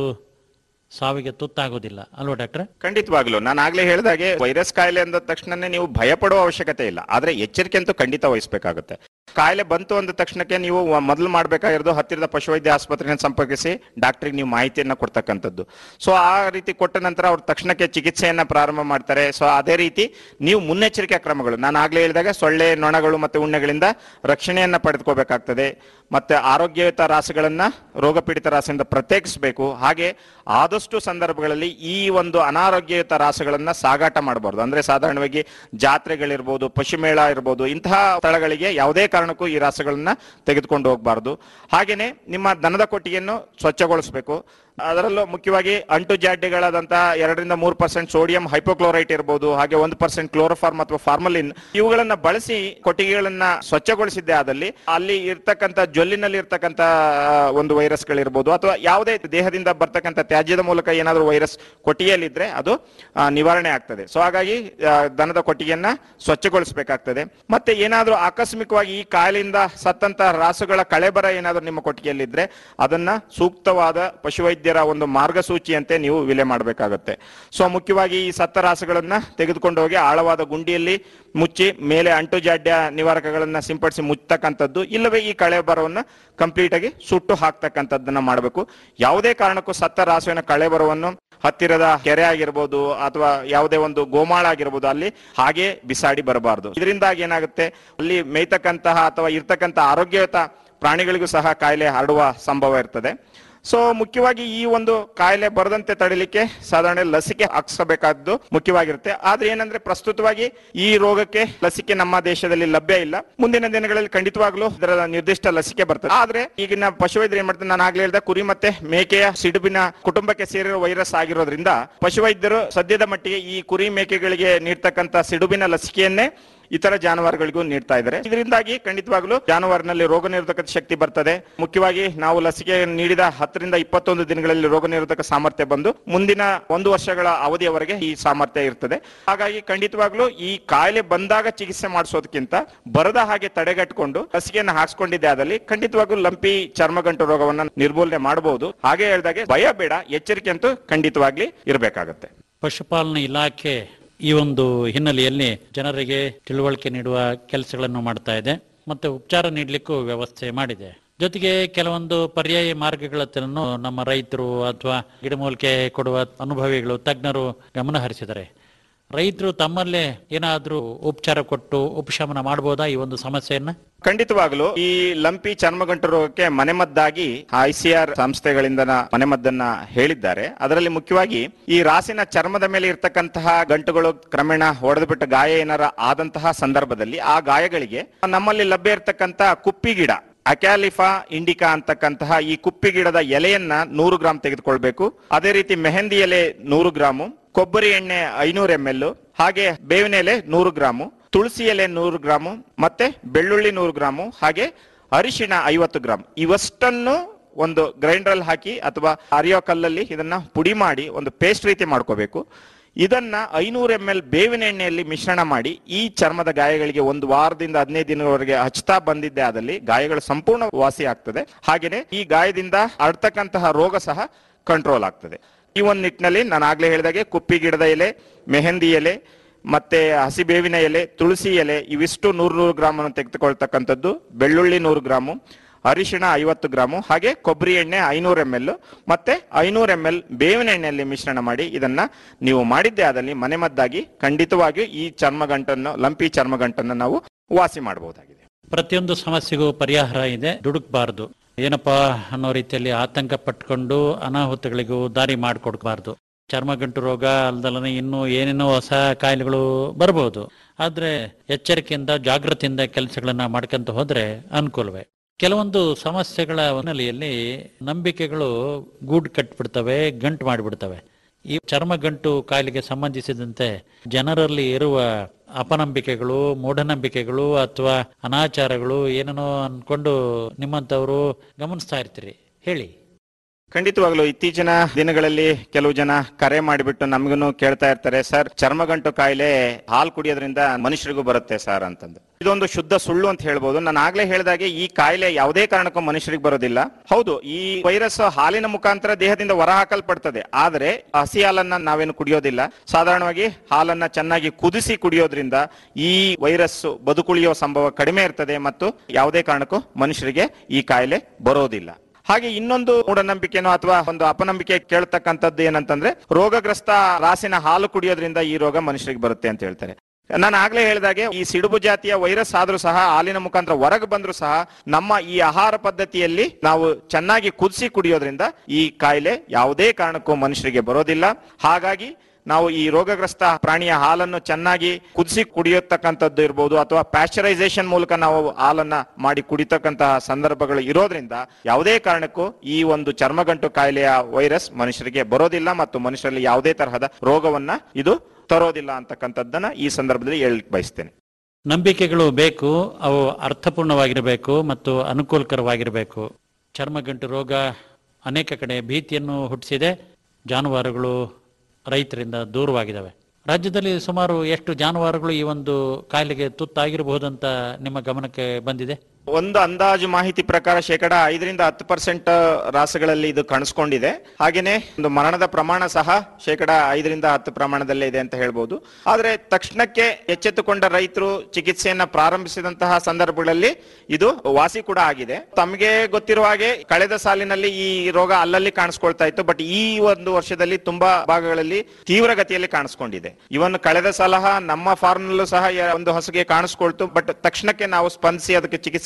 ಸಾವಿಗೆ ತುತ್ತಾಗೋದಿಲ್ಲ ಅಲ್ವಾ ಡಾಕ್ಟ್ರೆ ಖಂಡಿತವಾಗ್ಲು ನಾನು ಆಗ್ಲೇ ಹೇಳಿದಾಗೆ ವೈರಸ್ ಕಾಯಿಲೆ ಅಂದ ತಕ್ಷಣನೇ ನೀವು ಭಯ ಪಡುವ ಅವಶ್ಯಕತೆ ಇಲ್ಲ ಆದ್ರೆ ಎಚ್ಚರಿಕೆ ಅಂತೂ ಖಂಡಿತ ವಹಿಸಬೇಕಾಗುತ್ತೆ ಕಾಯಿಲೆ ಬಂತು ಅಂದ ತಕ್ಷಣಕ್ಕೆ ನೀವು ವ- ಮೊದಲು ಮಾಡ್ಬೇಕಾಗಿರೋದು ಹತ್ತಿರದ ಪಶುವೈದ್ಯ ಆಸ್ಪತ್ರೆಯನ್ನು ಸಂಪರ್ಕಿಸಿ ಡಾಕ್ಟರ್ಗೆ ನೀವು ಮಾಹಿತಿಯನ್ನ ಕೊಡ್ತಕ್ಕಂಥದ್ದು ಸೊ ಆ ರೀತಿ ಕೊಟ್ಟ ನಂತರ ಅವ್ರು ತಕ್ಷಣಕ್ಕೆ ಚಿಕಿತ್ಸೆಯನ್ನ ಪ್ರಾರಂಭ ಮಾಡ್ತಾರೆ ಸೊ ಅದೇ ರೀತಿ ನೀವು ಮುನ್ನೆಚ್ಚರಿಕೆ ಕ್ರಮಗಳು ನಾನು ಆಗ್ಲೇ ಹೇಳಿದಾಗ ಸೊಳ್ಳೆ ನೊಣಗಳು ಮತ್ತೆ ಉಣ್ಣೆಗಳಿಂದ ರಕ್ಷಣೆಯನ್ನ ಪಡೆದುಕೋಬೇಕಾಗ್ತದೆ ಮತ್ತೆ ಆರೋಗ್ಯಯುತ ರಾಸುಗಳನ್ನ ರೋಗಪೀಡಿತ ರಾಸಿನಿಂದ ಪ್ರತ್ಯೇಕಿಸಬೇಕು ಹಾಗೆ ಆದಷ್ಟು ಸಂದರ್ಭಗಳಲ್ಲಿ ಈ ಒಂದು ಅನಾರೋಗ್ಯಯುತ ರಾಸುಗಳನ್ನ ಸಾಗಾಟ ಮಾಡಬಾರ್ದು ಅಂದ್ರೆ ಸಾಧಾರಣವಾಗಿ ಜಾತ್ರೆಗಳಿರ್ಬೋದು ಪಶುಮೇಳ ಇರ್ಬೋದು ಇಂತಹ ಸ್ಥಳಗಳಿಗೆ ಯಾವುದೇ ಕಾರಣಕ್ಕೂ ಈ ರಾಸುಗಳನ್ನ ತೆಗೆದುಕೊಂಡು ಹೋಗಬಾರ್ದು ಹಾಗೇನೆ ನಿಮ್ಮ ದನದ ಕೊಟ್ಟಿಗೆಯನ್ನು ಸ್ವಚ್ಛಗೊಳಿಸಬೇಕು ಅದರಲ್ಲೂ ಮುಖ್ಯವಾಗಿ ಅಂಟು ಜಾಡ್ಯಗಳಾದಂತಹ ಎರಡರಿಂದ ಮೂರು ಪರ್ಸೆಂಟ್ ಸೋಡಿಯಂ ಹೈಪೋಕ್ಲೋರೈಟ್ ಇರಬಹುದು ಹಾಗೆ ಒಂದು ಪರ್ಸೆಂಟ್ ಕ್ಲೋರೋಫಾರ್ಮ್ ಅಥವಾ ಫಾರ್ಮಲಿನ್ ಇವುಗಳನ್ನ ಬಳಸಿ ಕೊಟ್ಟಿಗೆಗಳನ್ನ ಸ್ವಚ್ಛಗೊಳಿಸಿದ್ದೇ ಆದಲ್ಲಿ ಅಲ್ಲಿ ಇರ್ತಕ್ಕಂಥ ಜೊಲ್ಲಿನಲ್ಲಿ ಇರ್ತಕ್ಕಂಥ ಒಂದು ವೈರಸ್ಗಳಿರ್ಬೋದು ಅಥವಾ ಯಾವುದೇ ದೇಹದಿಂದ ಬರ್ತಕ್ಕಂಥ ತ್ಯಾಜ್ಯದ ಮೂಲಕ ಏನಾದರೂ ವೈರಸ್ ಕೊಟ್ಟಿಗೆಯಲ್ಲಿದ್ರೆ ಅದು ಆ, ನಿವಾರಣೆ ಆಗ್ತದೆ ಸೊ ಹಾಗಾಗಿ ಆ, ದನದ ಕೊಟ್ಟಿಗೆಯನ್ನ ಸ್ವಚ್ಛಗೊಳಿಸಬೇಕಾಗ್ತದೆ ಮತ್ತೆ ಏನಾದರೂ ಆಕಸ್ಮಿಕವಾಗಿ ಈ ಕಾಯಿಲೆಯಿಂದ ಸತ್ತಂತ ರಾಸುಗಳ ಕಳೆಬರ ಏನಾದರೂ ನಿಮ್ಮ ಕೊಟ್ಟಿಗೆಯಲ್ಲಿದ್ರೆ ಅದನ್ನ ಸೂಕ್ತವಾದ ಪಶುವೈದ್ಯರ ಒಂದು ಮಾರ್ಗಸೂಚಿಯಂತೆ ನೀವು ವಿಲೆ ಮಾಡಬೇಕಾಗುತ್ತೆ ಸೊ ಮುಖ್ಯವಾಗಿ ಈ ಸತ್ತ ರಾಸುಗಳನ್ನ ತೆಗೆದುಕೊಂಡು ಹೋಗಿ ಆಳವಾದ ಗುಂಡಿಯಲ್ಲಿ ಮುಚ್ಚಿ ಮೇಲೆ ಅಂಟು ಜಾಡ್ಯ ನಿವಾರಕಗಳನ್ನ ಸಿಂಪಡಿಸಿ ಮುಚ್ಚತಕ್ಕಂಥದ್ದು ಇಲ್ಲವೇ ಈ ಕಳೆ ಬರವನ್ನ ಕಂಪ್ಲೀಟ್ ಆಗಿ ಸುಟ್ಟು ಹಾಕ್ತಕ್ಕಂಥದ್ದನ್ನ ಮಾಡಬೇಕು ಯಾವುದೇ ಕಾರಣಕ್ಕೂ ಸತ್ತ ರಾಸುವಿನ ಕಳೆ ಬರವನ್ನು ಹತ್ತಿರದ ಕೆರೆ ಆಗಿರ್ಬೋದು ಅಥವಾ ಯಾವುದೇ ಒಂದು ಗೋಮಾಳ ಆಗಿರ್ಬೋದು ಅಲ್ಲಿ ಹಾಗೆ ಬಿಸಾಡಿ ಬರಬಾರದು ಇದರಿಂದಾಗಿ ಏನಾಗುತ್ತೆ ಅಲ್ಲಿ ಮೇಯ್ತಕ್ಕಂತಹ ಅಥವಾ ಇರ್ತಕ್ಕಂತಹ ಆರೋಗ್ಯಯುತ ಪ್ರಾಣಿಗಳಿಗೂ ಸಹ ಕಾಯಿಲೆ ಹರಡುವ ಸಂಭವ ಇರ್ತದೆ ಸೊ ಮುಖ್ಯವಾಗಿ ಈ ಒಂದು ಕಾಯಿಲೆ ಬರದಂತೆ ತಡಿಲಿಕ್ಕೆ ಸಾಧಾರಣ ಲಸಿಕೆ ಹಾಕ್ಸಬೇಕಾದ್ದು ಮುಖ್ಯವಾಗಿರುತ್ತೆ ಆದ್ರೆ ಏನಂದ್ರೆ ಪ್ರಸ್ತುತವಾಗಿ ಈ ರೋಗಕ್ಕೆ ಲಸಿಕೆ ನಮ್ಮ ದೇಶದಲ್ಲಿ ಲಭ್ಯ ಇಲ್ಲ ಮುಂದಿನ ದಿನಗಳಲ್ಲಿ ಖಂಡಿತವಾಗ್ಲೂ ಇದರ ನಿರ್ದಿಷ್ಟ ಲಸಿಕೆ ಬರ್ತದೆ ಆದ್ರೆ ಈಗಿನ ಪಶುವೈದ್ಯರು ಏನ್ ಮಾಡ್ತಾರೆ ನಾನು ಆಗ್ಲೇ ಹೇಳ್ದೆ ಕುರಿ ಮತ್ತೆ ಮೇಕೆಯ ಸಿಡುಬಿನ ಕುಟುಂಬಕ್ಕೆ ಸೇರಿರೋ ವೈರಸ್ ಆಗಿರೋದ್ರಿಂದ ಪಶುವೈದ್ಯರು ಸದ್ಯದ ಮಟ್ಟಿಗೆ ಈ ಕುರಿ ಮೇಕೆಗಳಿಗೆ ನೀಡ್ತಕ್ಕಂತ ಸಿಡುಬಿನ ಲಸಿಕೆಯನ್ನೇ ಇತರ ಜಾನುವಾರುಗಳಿಗೂ ನೀಡ್ತಾ ಇದ್ದಾರೆ ಇದರಿಂದಾಗಿ ಖಂಡಿತವಾಗ್ಲೂ ಜಾನುವಾರಿನಲ್ಲಿ ರೋಗ ನಿರೋಧಕ ಶಕ್ತಿ ಬರ್ತದೆ ಮುಖ್ಯವಾಗಿ ನಾವು ಲಸಿಕೆ ನೀಡಿದ ಹತ್ತರಿಂದ ಇಪ್ಪತ್ತೊಂದು ದಿನಗಳಲ್ಲಿ ರೋಗ ನಿರೋಧಕ ಸಾಮರ್ಥ್ಯ ಬಂದು ಮುಂದಿನ ಒಂದು ವರ್ಷಗಳ ಅವಧಿಯವರೆಗೆ ಈ ಸಾಮರ್ಥ್ಯ ಇರ್ತದೆ ಹಾಗಾಗಿ ಖಂಡಿತವಾಗ್ಲೂ ಈ ಕಾಯಿಲೆ ಬಂದಾಗ ಚಿಕಿತ್ಸೆ ಮಾಡಿಸೋದಕ್ಕಿಂತ ಬರದ ಹಾಗೆ ತಡೆಗಟ್ಟಿಕೊಂಡು ಲಸಿಕೆಯನ್ನು ಹಾಕ್ಸ್ಕೊಂಡಿದ್ದೆ ಆದಲ್ಲಿ ಖಂಡಿತವಾಗ್ಲೂ ಲಂಪಿ ಚರ್ಮಗಂಟು ರೋಗವನ್ನ ನಿರ್ಮೂಲನೆ ಮಾಡಬಹುದು ಹಾಗೆ ಹೇಳಿದಾಗೆ ಭಯ ಬೇಡ ಎಚ್ಚರಿಕೆ ಅಂತೂ ಖಂಡಿತವಾಗ್ಲಿ ಇರಬೇಕಾಗತ್ತೆ ಪಶುಪಾಲನಾ ಇಲಾಖೆ ಈ ಒಂದು ಹಿನ್ನೆಲೆಯಲ್ಲಿ ಜನರಿಗೆ ತಿಳುವಳಿಕೆ ನೀಡುವ ಕೆಲಸಗಳನ್ನು ಮಾಡ್ತಾ ಇದೆ ಮತ್ತೆ ಉಪಚಾರ ನೀಡಲಿಕ್ಕೂ ವ್ಯವಸ್ಥೆ ಮಾಡಿದೆ ಜೊತೆಗೆ ಕೆಲವೊಂದು ಪರ್ಯಾಯ ಮಾರ್ಗಗಳನ್ನು ನಮ್ಮ ರೈತರು ಅಥವಾ ಗಿಡಮೂಲಿಕೆ ಕೊಡುವ ಅನುಭವಿಗಳು ತಜ್ಞರು ಗಮನ ಹರಿಸಿದ್ದಾರೆ ರೈತರು ತಮ್ಮಲ್ಲೇ ಏನಾದ್ರೂ ಉಪಚಾರ ಕೊಟ್ಟು ಉಪಶಮನ ಮಾಡಬಹುದಾ ಈ ಒಂದು ಸಮಸ್ಯೆಯನ್ನ ಖಂಡಿತವಾಗಲು ಈ ಲಂಪಿ ಚರ್ಮಗಂಟು ರೋಗಕ್ಕೆ ಮನೆಮದ್ದಾಗಿ ಐಸಿಆರ್ ಸಂಸ್ಥೆಗಳಿಂದ ಮನೆಮದ್ದನ್ನ ಹೇಳಿದ್ದಾರೆ ಅದರಲ್ಲಿ ಮುಖ್ಯವಾಗಿ ಈ ರಾಸಿನ ಚರ್ಮದ ಮೇಲೆ ಇರ್ತಕ್ಕಂತಹ ಗಂಟುಗಳು ಕ್ರಮೇಣ ಹೊಡೆದು ಬಿಟ್ಟ ಗಾಯ ಏನಾರ ಆದಂತಹ ಸಂದರ್ಭದಲ್ಲಿ ಆ ಗಾಯಗಳಿಗೆ ನಮ್ಮಲ್ಲಿ ಲಭ್ಯ ಇರತಕ್ಕಂತ ಕುಪ್ಪಿ ಗಿಡ ಅಕ್ಯಾಲಿಫಾ ಇಂಡಿಕಾ ಅಂತಕ್ಕಂತಹ ಈ ಕುಪ್ಪಿ ಗಿಡದ ಎಲೆಯನ್ನ ನೂರು ಗ್ರಾಂ ತೆಗೆದುಕೊಳ್ಬೇಕು ಅದೇ ರೀತಿ ಮೆಹಂದಿ ಎಲೆ ನೂರು ಗ್ರಾಮು ಕೊಬ್ಬರಿ ಎಣ್ಣೆ ಐನೂರು ಎಂ ಎಲ್ ಹಾಗೆ ಬೇವಿನ ಎಲೆ ನೂರು ಗ್ರಾಮು ತುಳಸಿ ಎಲೆ ನೂರು ಗ್ರಾಮು ಮತ್ತೆ ಬೆಳ್ಳುಳ್ಳಿ ನೂರು ಗ್ರಾಮು ಹಾಗೆ ಅರಿಶಿಣ ಐವತ್ತು ಗ್ರಾಮ್ ಇವಷ್ಟನ್ನು ಒಂದು ಗ್ರೈಂಡರ್ ಹಾಕಿ ಅಥವಾ ಅರಿಯೋ ಕಲ್ಲಲ್ಲಿ ಇದನ್ನ ಪುಡಿ ಮಾಡಿ ಒಂದು ಪೇಸ್ಟ್ ರೀತಿ ಮಾಡ್ಕೋಬೇಕು ಇದನ್ನ ಐನೂರು ಎಂ ಎಲ್ ಬೇವಿನ ಎಣ್ಣೆಯಲ್ಲಿ ಮಿಶ್ರಣ ಮಾಡಿ ಈ ಚರ್ಮದ ಗಾಯಗಳಿಗೆ ಒಂದು ವಾರದಿಂದ ಹದಿನೈದು ದಿನವರೆಗೆ ಹಚ್ತಾ ಬಂದಿದ್ದೆ ಆದಲ್ಲಿ ಗಾಯಗಳು ಸಂಪೂರ್ಣ ವಾಸಿ ಆಗ್ತದೆ ಹಾಗೇನೆ ಈ ಗಾಯದಿಂದ ಹರಡ್ತಕ್ಕಂತಹ ರೋಗ ಸಹ ಕಂಟ್ರೋಲ್ ಆಗ್ತದೆ ಈ ಒಂದು ನಿಟ್ಟಿನಲ್ಲಿ ನಾನು ಆಗ್ಲೇ ಹೇಳಿದಾಗೆ ಕುಪ್ಪಿ ಗಿಡದ ಎಲೆ ಮೆಹಂದಿ ಎಲೆ ಮತ್ತೆ ಹಸಿ ಬೇವಿನ ಎಲೆ ತುಳಸಿ ಎಲೆ ಇವಿಷ್ಟು ನೂರು ನೂರು ಗ್ರಾಮ್ ಅನ್ನು ತೆಗೆದುಕೊಳ್ತಕ್ಕಂಥದ್ದು ಬೆಳ್ಳುಳ್ಳಿ ನೂರು ಗ್ರಾಮು ಅರಿಶಿಣ ಐವತ್ತು ಗ್ರಾಮು ಹಾಗೆ ಕೊಬ್ಬರಿ ಎಣ್ಣೆ ಐನೂರು ಎಂ ಎಲ್ ಮತ್ತೆ ಐನೂರು ಎಂ ಎಲ್ ಬೇವಿನ ಎಣ್ಣೆಯಲ್ಲಿ ಮಿಶ್ರಣ ಮಾಡಿ ಇದನ್ನ ನೀವು ಮಾಡಿದ್ದೇ ಆದಲ್ಲಿ ಮನೆಮದ್ದಾಗಿ ಖಂಡಿತವಾಗಿಯೂ ಈ ಚರ್ಮಗಂಟನ್ನು ಲಂಪಿ ಚರ್ಮಗಂಟನ್ನು ನಾವು ವಾಸಿ ಮಾಡಬಹುದಾಗಿದೆ ಪ್ರತಿಯೊಂದು ಸಮಸ್ಯೆಗೂ ಪರಿಹಾರ ಇದೆ ದುಡುಕ್ಬಾರ್ದು ಏನಪ್ಪಾ ಅನ್ನೋ ರೀತಿಯಲ್ಲಿ ಆತಂಕ ಪಟ್ಕೊಂಡು ಅನಾಹುತಗಳಿಗೂ ದಾರಿ ಮಾಡಿಕೊಡ್ಬಾರ್ದು ಚರ್ಮಗಂಟು ರೋಗ ಅಲ್ದಲನೆ ಇನ್ನು ಏನೇನೋ ಹೊಸ ಕಾಯಿಲೆಗಳು ಬರಬಹುದು ಆದ್ರೆ ಎಚ್ಚರಿಕೆಯಿಂದ ಜಾಗೃತಿಯಿಂದ ಕೆಲಸಗಳನ್ನ ಮಾಡ್ಕೊಂತ ಹೋದ್ರೆ ಅನುಕೂಲವೇ ಕೆಲವೊಂದು ಸಮಸ್ಯೆಗಳ ಹಿನ್ನೆಲೆಯಲ್ಲಿ ನಂಬಿಕೆಗಳು ಗೂಡು ಕಟ್ಬಿಡ್ತವೆ ಗಂಟು ಮಾಡಿಬಿಡ್ತವೆ ಈ ಚರ್ಮಗಂಟು ಕಾಯಿಲೆಗೆ ಸಂಬಂಧಿಸಿದಂತೆ ಜನರಲ್ಲಿ ಇರುವ ಅಪನಂಬಿಕೆಗಳು ಮೂಢನಂಬಿಕೆಗಳು ಅಥವಾ ಅನಾಚಾರಗಳು ಏನೇನೋ ಅನ್ಕೊಂಡು ನಿಮ್ಮಂತವರು ಗಮನಿಸ್ತಾ ಇರ್ತೀರಿ ಹೇಳಿ ಖಂಡಿತವಾಗ್ಲು ಇತ್ತೀಚಿನ ದಿನಗಳಲ್ಲಿ ಕೆಲವು ಜನ ಕರೆ ಮಾಡಿಬಿಟ್ಟು ನಮಗೂ ಕೇಳ್ತಾ ಇರ್ತಾರೆ ಸರ್ ಚರ್ಮಗಂಟು ಕಾಯಿಲೆ ಹಾಲು ಕುಡಿಯೋದ್ರಿಂದ ಮನುಷ್ಯರಿಗೂ ಬರುತ್ತೆ ಸರ್ ಅಂತಂದು ಇದೊಂದು ಶುದ್ಧ ಸುಳ್ಳು ಅಂತ ಹೇಳ್ಬೋದು ನಾನು ಆಗ್ಲೇ ಹೇಳಿದಾಗೆ ಈ ಕಾಯಿಲೆ ಯಾವುದೇ ಕಾರಣಕ್ಕೂ ಮನುಷ್ಯರಿಗೆ ಬರೋದಿಲ್ಲ ಹೌದು ಈ ವೈರಸ್ ಹಾಲಿನ ಮುಖಾಂತರ ದೇಹದಿಂದ ಹೊರ ಹಾಕಲ್ಪಡ್ತದೆ ಆದ್ರೆ ಹಸಿ ಹಾಲನ್ನ ನಾವೇನು ಕುಡಿಯೋದಿಲ್ಲ ಸಾಧಾರಣವಾಗಿ ಹಾಲನ್ನ ಚೆನ್ನಾಗಿ ಕುದಿಸಿ ಕುಡಿಯೋದ್ರಿಂದ ಈ ವೈರಸ್ ಬದುಕುಳಿಯೋ ಸಂಭವ ಕಡಿಮೆ ಇರ್ತದೆ ಮತ್ತು ಯಾವುದೇ ಕಾರಣಕ್ಕೂ ಮನುಷ್ಯರಿಗೆ ಈ ಕಾಯಿಲೆ ಬರೋದಿಲ್ಲ ಹಾಗೆ ಇನ್ನೊಂದು ಮೂಢನಂಬಿಕೆನೋ ಅಥವಾ ಒಂದು ಅಪನಂಬಿಕೆ ಕೇಳ್ತಕ್ಕಂಥದ್ದು ಏನಂತಂದ್ರೆ ರೋಗಗ್ರಸ್ತ ರಾಸಿನ ಹಾಲು ಕುಡಿಯೋದ್ರಿಂದ ಈ ರೋಗ ಮನುಷ್ಯರಿಗೆ ಬರುತ್ತೆ ಅಂತ ಹೇಳ್ತಾರೆ ನಾನು ಆಗ್ಲೇ ಹೇಳಿದಾಗೆ ಈ ಸಿಡುಬು ಜಾತಿಯ ವೈರಸ್ ಆದ್ರೂ ಸಹ ಹಾಲಿನ ಮುಖಾಂತರ ಹೊರಗೆ ಬಂದ್ರು ಸಹ ನಮ್ಮ ಈ ಆಹಾರ ಪದ್ಧತಿಯಲ್ಲಿ ನಾವು ಚೆನ್ನಾಗಿ ಕುದಿಸಿ ಕುಡಿಯೋದ್ರಿಂದ ಈ ಕಾಯಿಲೆ ಯಾವುದೇ ಕಾರಣಕ್ಕೂ ಮನುಷ್ಯರಿಗೆ ಬರೋದಿಲ್ಲ ಹಾಗಾಗಿ ನಾವು ಈ ರೋಗಗ್ರಸ್ತ ಪ್ರಾಣಿಯ ಹಾಲನ್ನು ಚೆನ್ನಾಗಿ ಕುದಿಸಿ ಕುಡಿಯತಕ್ಕಂಥದ್ದು ಇರ್ಬೋದು ಅಥವಾ ಪ್ಯಾಶ್ಚರೈಸೇಷನ್ ಮೂಲಕ ನಾವು ಹಾಲನ್ನ ಮಾಡಿ ಕುಡಿತಕ್ಕಂತಹ ಸಂದರ್ಭಗಳು ಇರೋದ್ರಿಂದ ಯಾವುದೇ ಕಾರಣಕ್ಕೂ ಈ ಒಂದು ಚರ್ಮಗಂಟು ಕಾಯಿಲೆಯ ವೈರಸ್ ಮನುಷ್ಯರಿಗೆ ಬರೋದಿಲ್ಲ ಮತ್ತು ಮನುಷ್ಯರಲ್ಲಿ ಯಾವುದೇ ತರಹದ ರೋಗವನ್ನ ಇದು ತರೋದಿಲ್ಲ ಅಂತಕ್ಕಂಥದ್ದನ್ನ ಈ ಸಂದರ್ಭದಲ್ಲಿ ಹೇಳಲಿಕ್ಕೆ ಬಯಸ್ತೇನೆ ನಂಬಿಕೆಗಳು ಬೇಕು ಅವು ಅರ್ಥಪೂರ್ಣವಾಗಿರಬೇಕು ಮತ್ತು ಅನುಕೂಲಕರವಾಗಿರಬೇಕು ಚರ್ಮಗಂಟು ರೋಗ ಅನೇಕ ಕಡೆ ಭೀತಿಯನ್ನು ಹುಟ್ಟಿಸಿದೆ ಜಾನುವಾರುಗಳು ರೈತರಿಂದ ದೂರವಾಗಿದ್ದಾವೆ ರಾಜ್ಯದಲ್ಲಿ ಸುಮಾರು ಎಷ್ಟು ಜಾನುವಾರುಗಳು ಈ ಒಂದು ಕಾಯಿಲೆಗೆ ತುತ್ತಾಗಿರಬಹುದಂತ ನಿಮ್ಮ ಗಮನಕ್ಕೆ ಬಂದಿದೆ ಒಂದು ಅಂದಾಜು ಮಾಹಿತಿ ಪ್ರಕಾರ ಶೇಕಡ ಐದರಿಂದ ಹತ್ತು ಪರ್ಸೆಂಟ್ ರಾಸುಗಳಲ್ಲಿ ಇದು ಕಾಣಿಸ್ಕೊಂಡಿದೆ ಹಾಗೇನೆ ಒಂದು ಮರಣದ ಪ್ರಮಾಣ ಸಹ ಶೇಕಡ ಐದರಿಂದ ಹತ್ತು ಪ್ರಮಾಣದಲ್ಲೇ ಇದೆ ಅಂತ ಹೇಳ್ಬೋದು ಆದ್ರೆ ತಕ್ಷಣಕ್ಕೆ ಎಚ್ಚೆತ್ತುಕೊಂಡ ರೈತರು ಚಿಕಿತ್ಸೆಯನ್ನ ಪ್ರಾರಂಭಿಸಿದಂತಹ ಸಂದರ್ಭಗಳಲ್ಲಿ ಇದು ವಾಸಿ ಕೂಡ ಆಗಿದೆ ತಮಗೆ ಗೊತ್ತಿರುವ ಹಾಗೆ ಕಳೆದ ಸಾಲಿನಲ್ಲಿ ಈ ರೋಗ ಅಲ್ಲಲ್ಲಿ ಕಾಣಿಸ್ಕೊಳ್ತಾ ಇತ್ತು ಬಟ್ ಈ ಒಂದು ವರ್ಷದಲ್ಲಿ ತುಂಬಾ ಭಾಗಗಳಲ್ಲಿ ತೀವ್ರಗತಿಯಲ್ಲಿ ಕಾಣಿಸ್ಕೊಂಡಿದೆ ಇವನ್ ಕಳೆದ ಸಲ ನಮ್ಮ ಫಾರ್ಮ್ ನಲ್ಲೂ ಸಹ ಯ- ಒಂದು ಹಸುಗೆ ಕಾಣಿಸ್ಕೊಳ್ತು ಬಟ್ ತಕ್ಷಣಕ್ಕೆ ನಾವು ಸ್ಪಂದಿಸಿ ಅದಕ್ಕೆ ಚಿಕಿತ್ಸೆ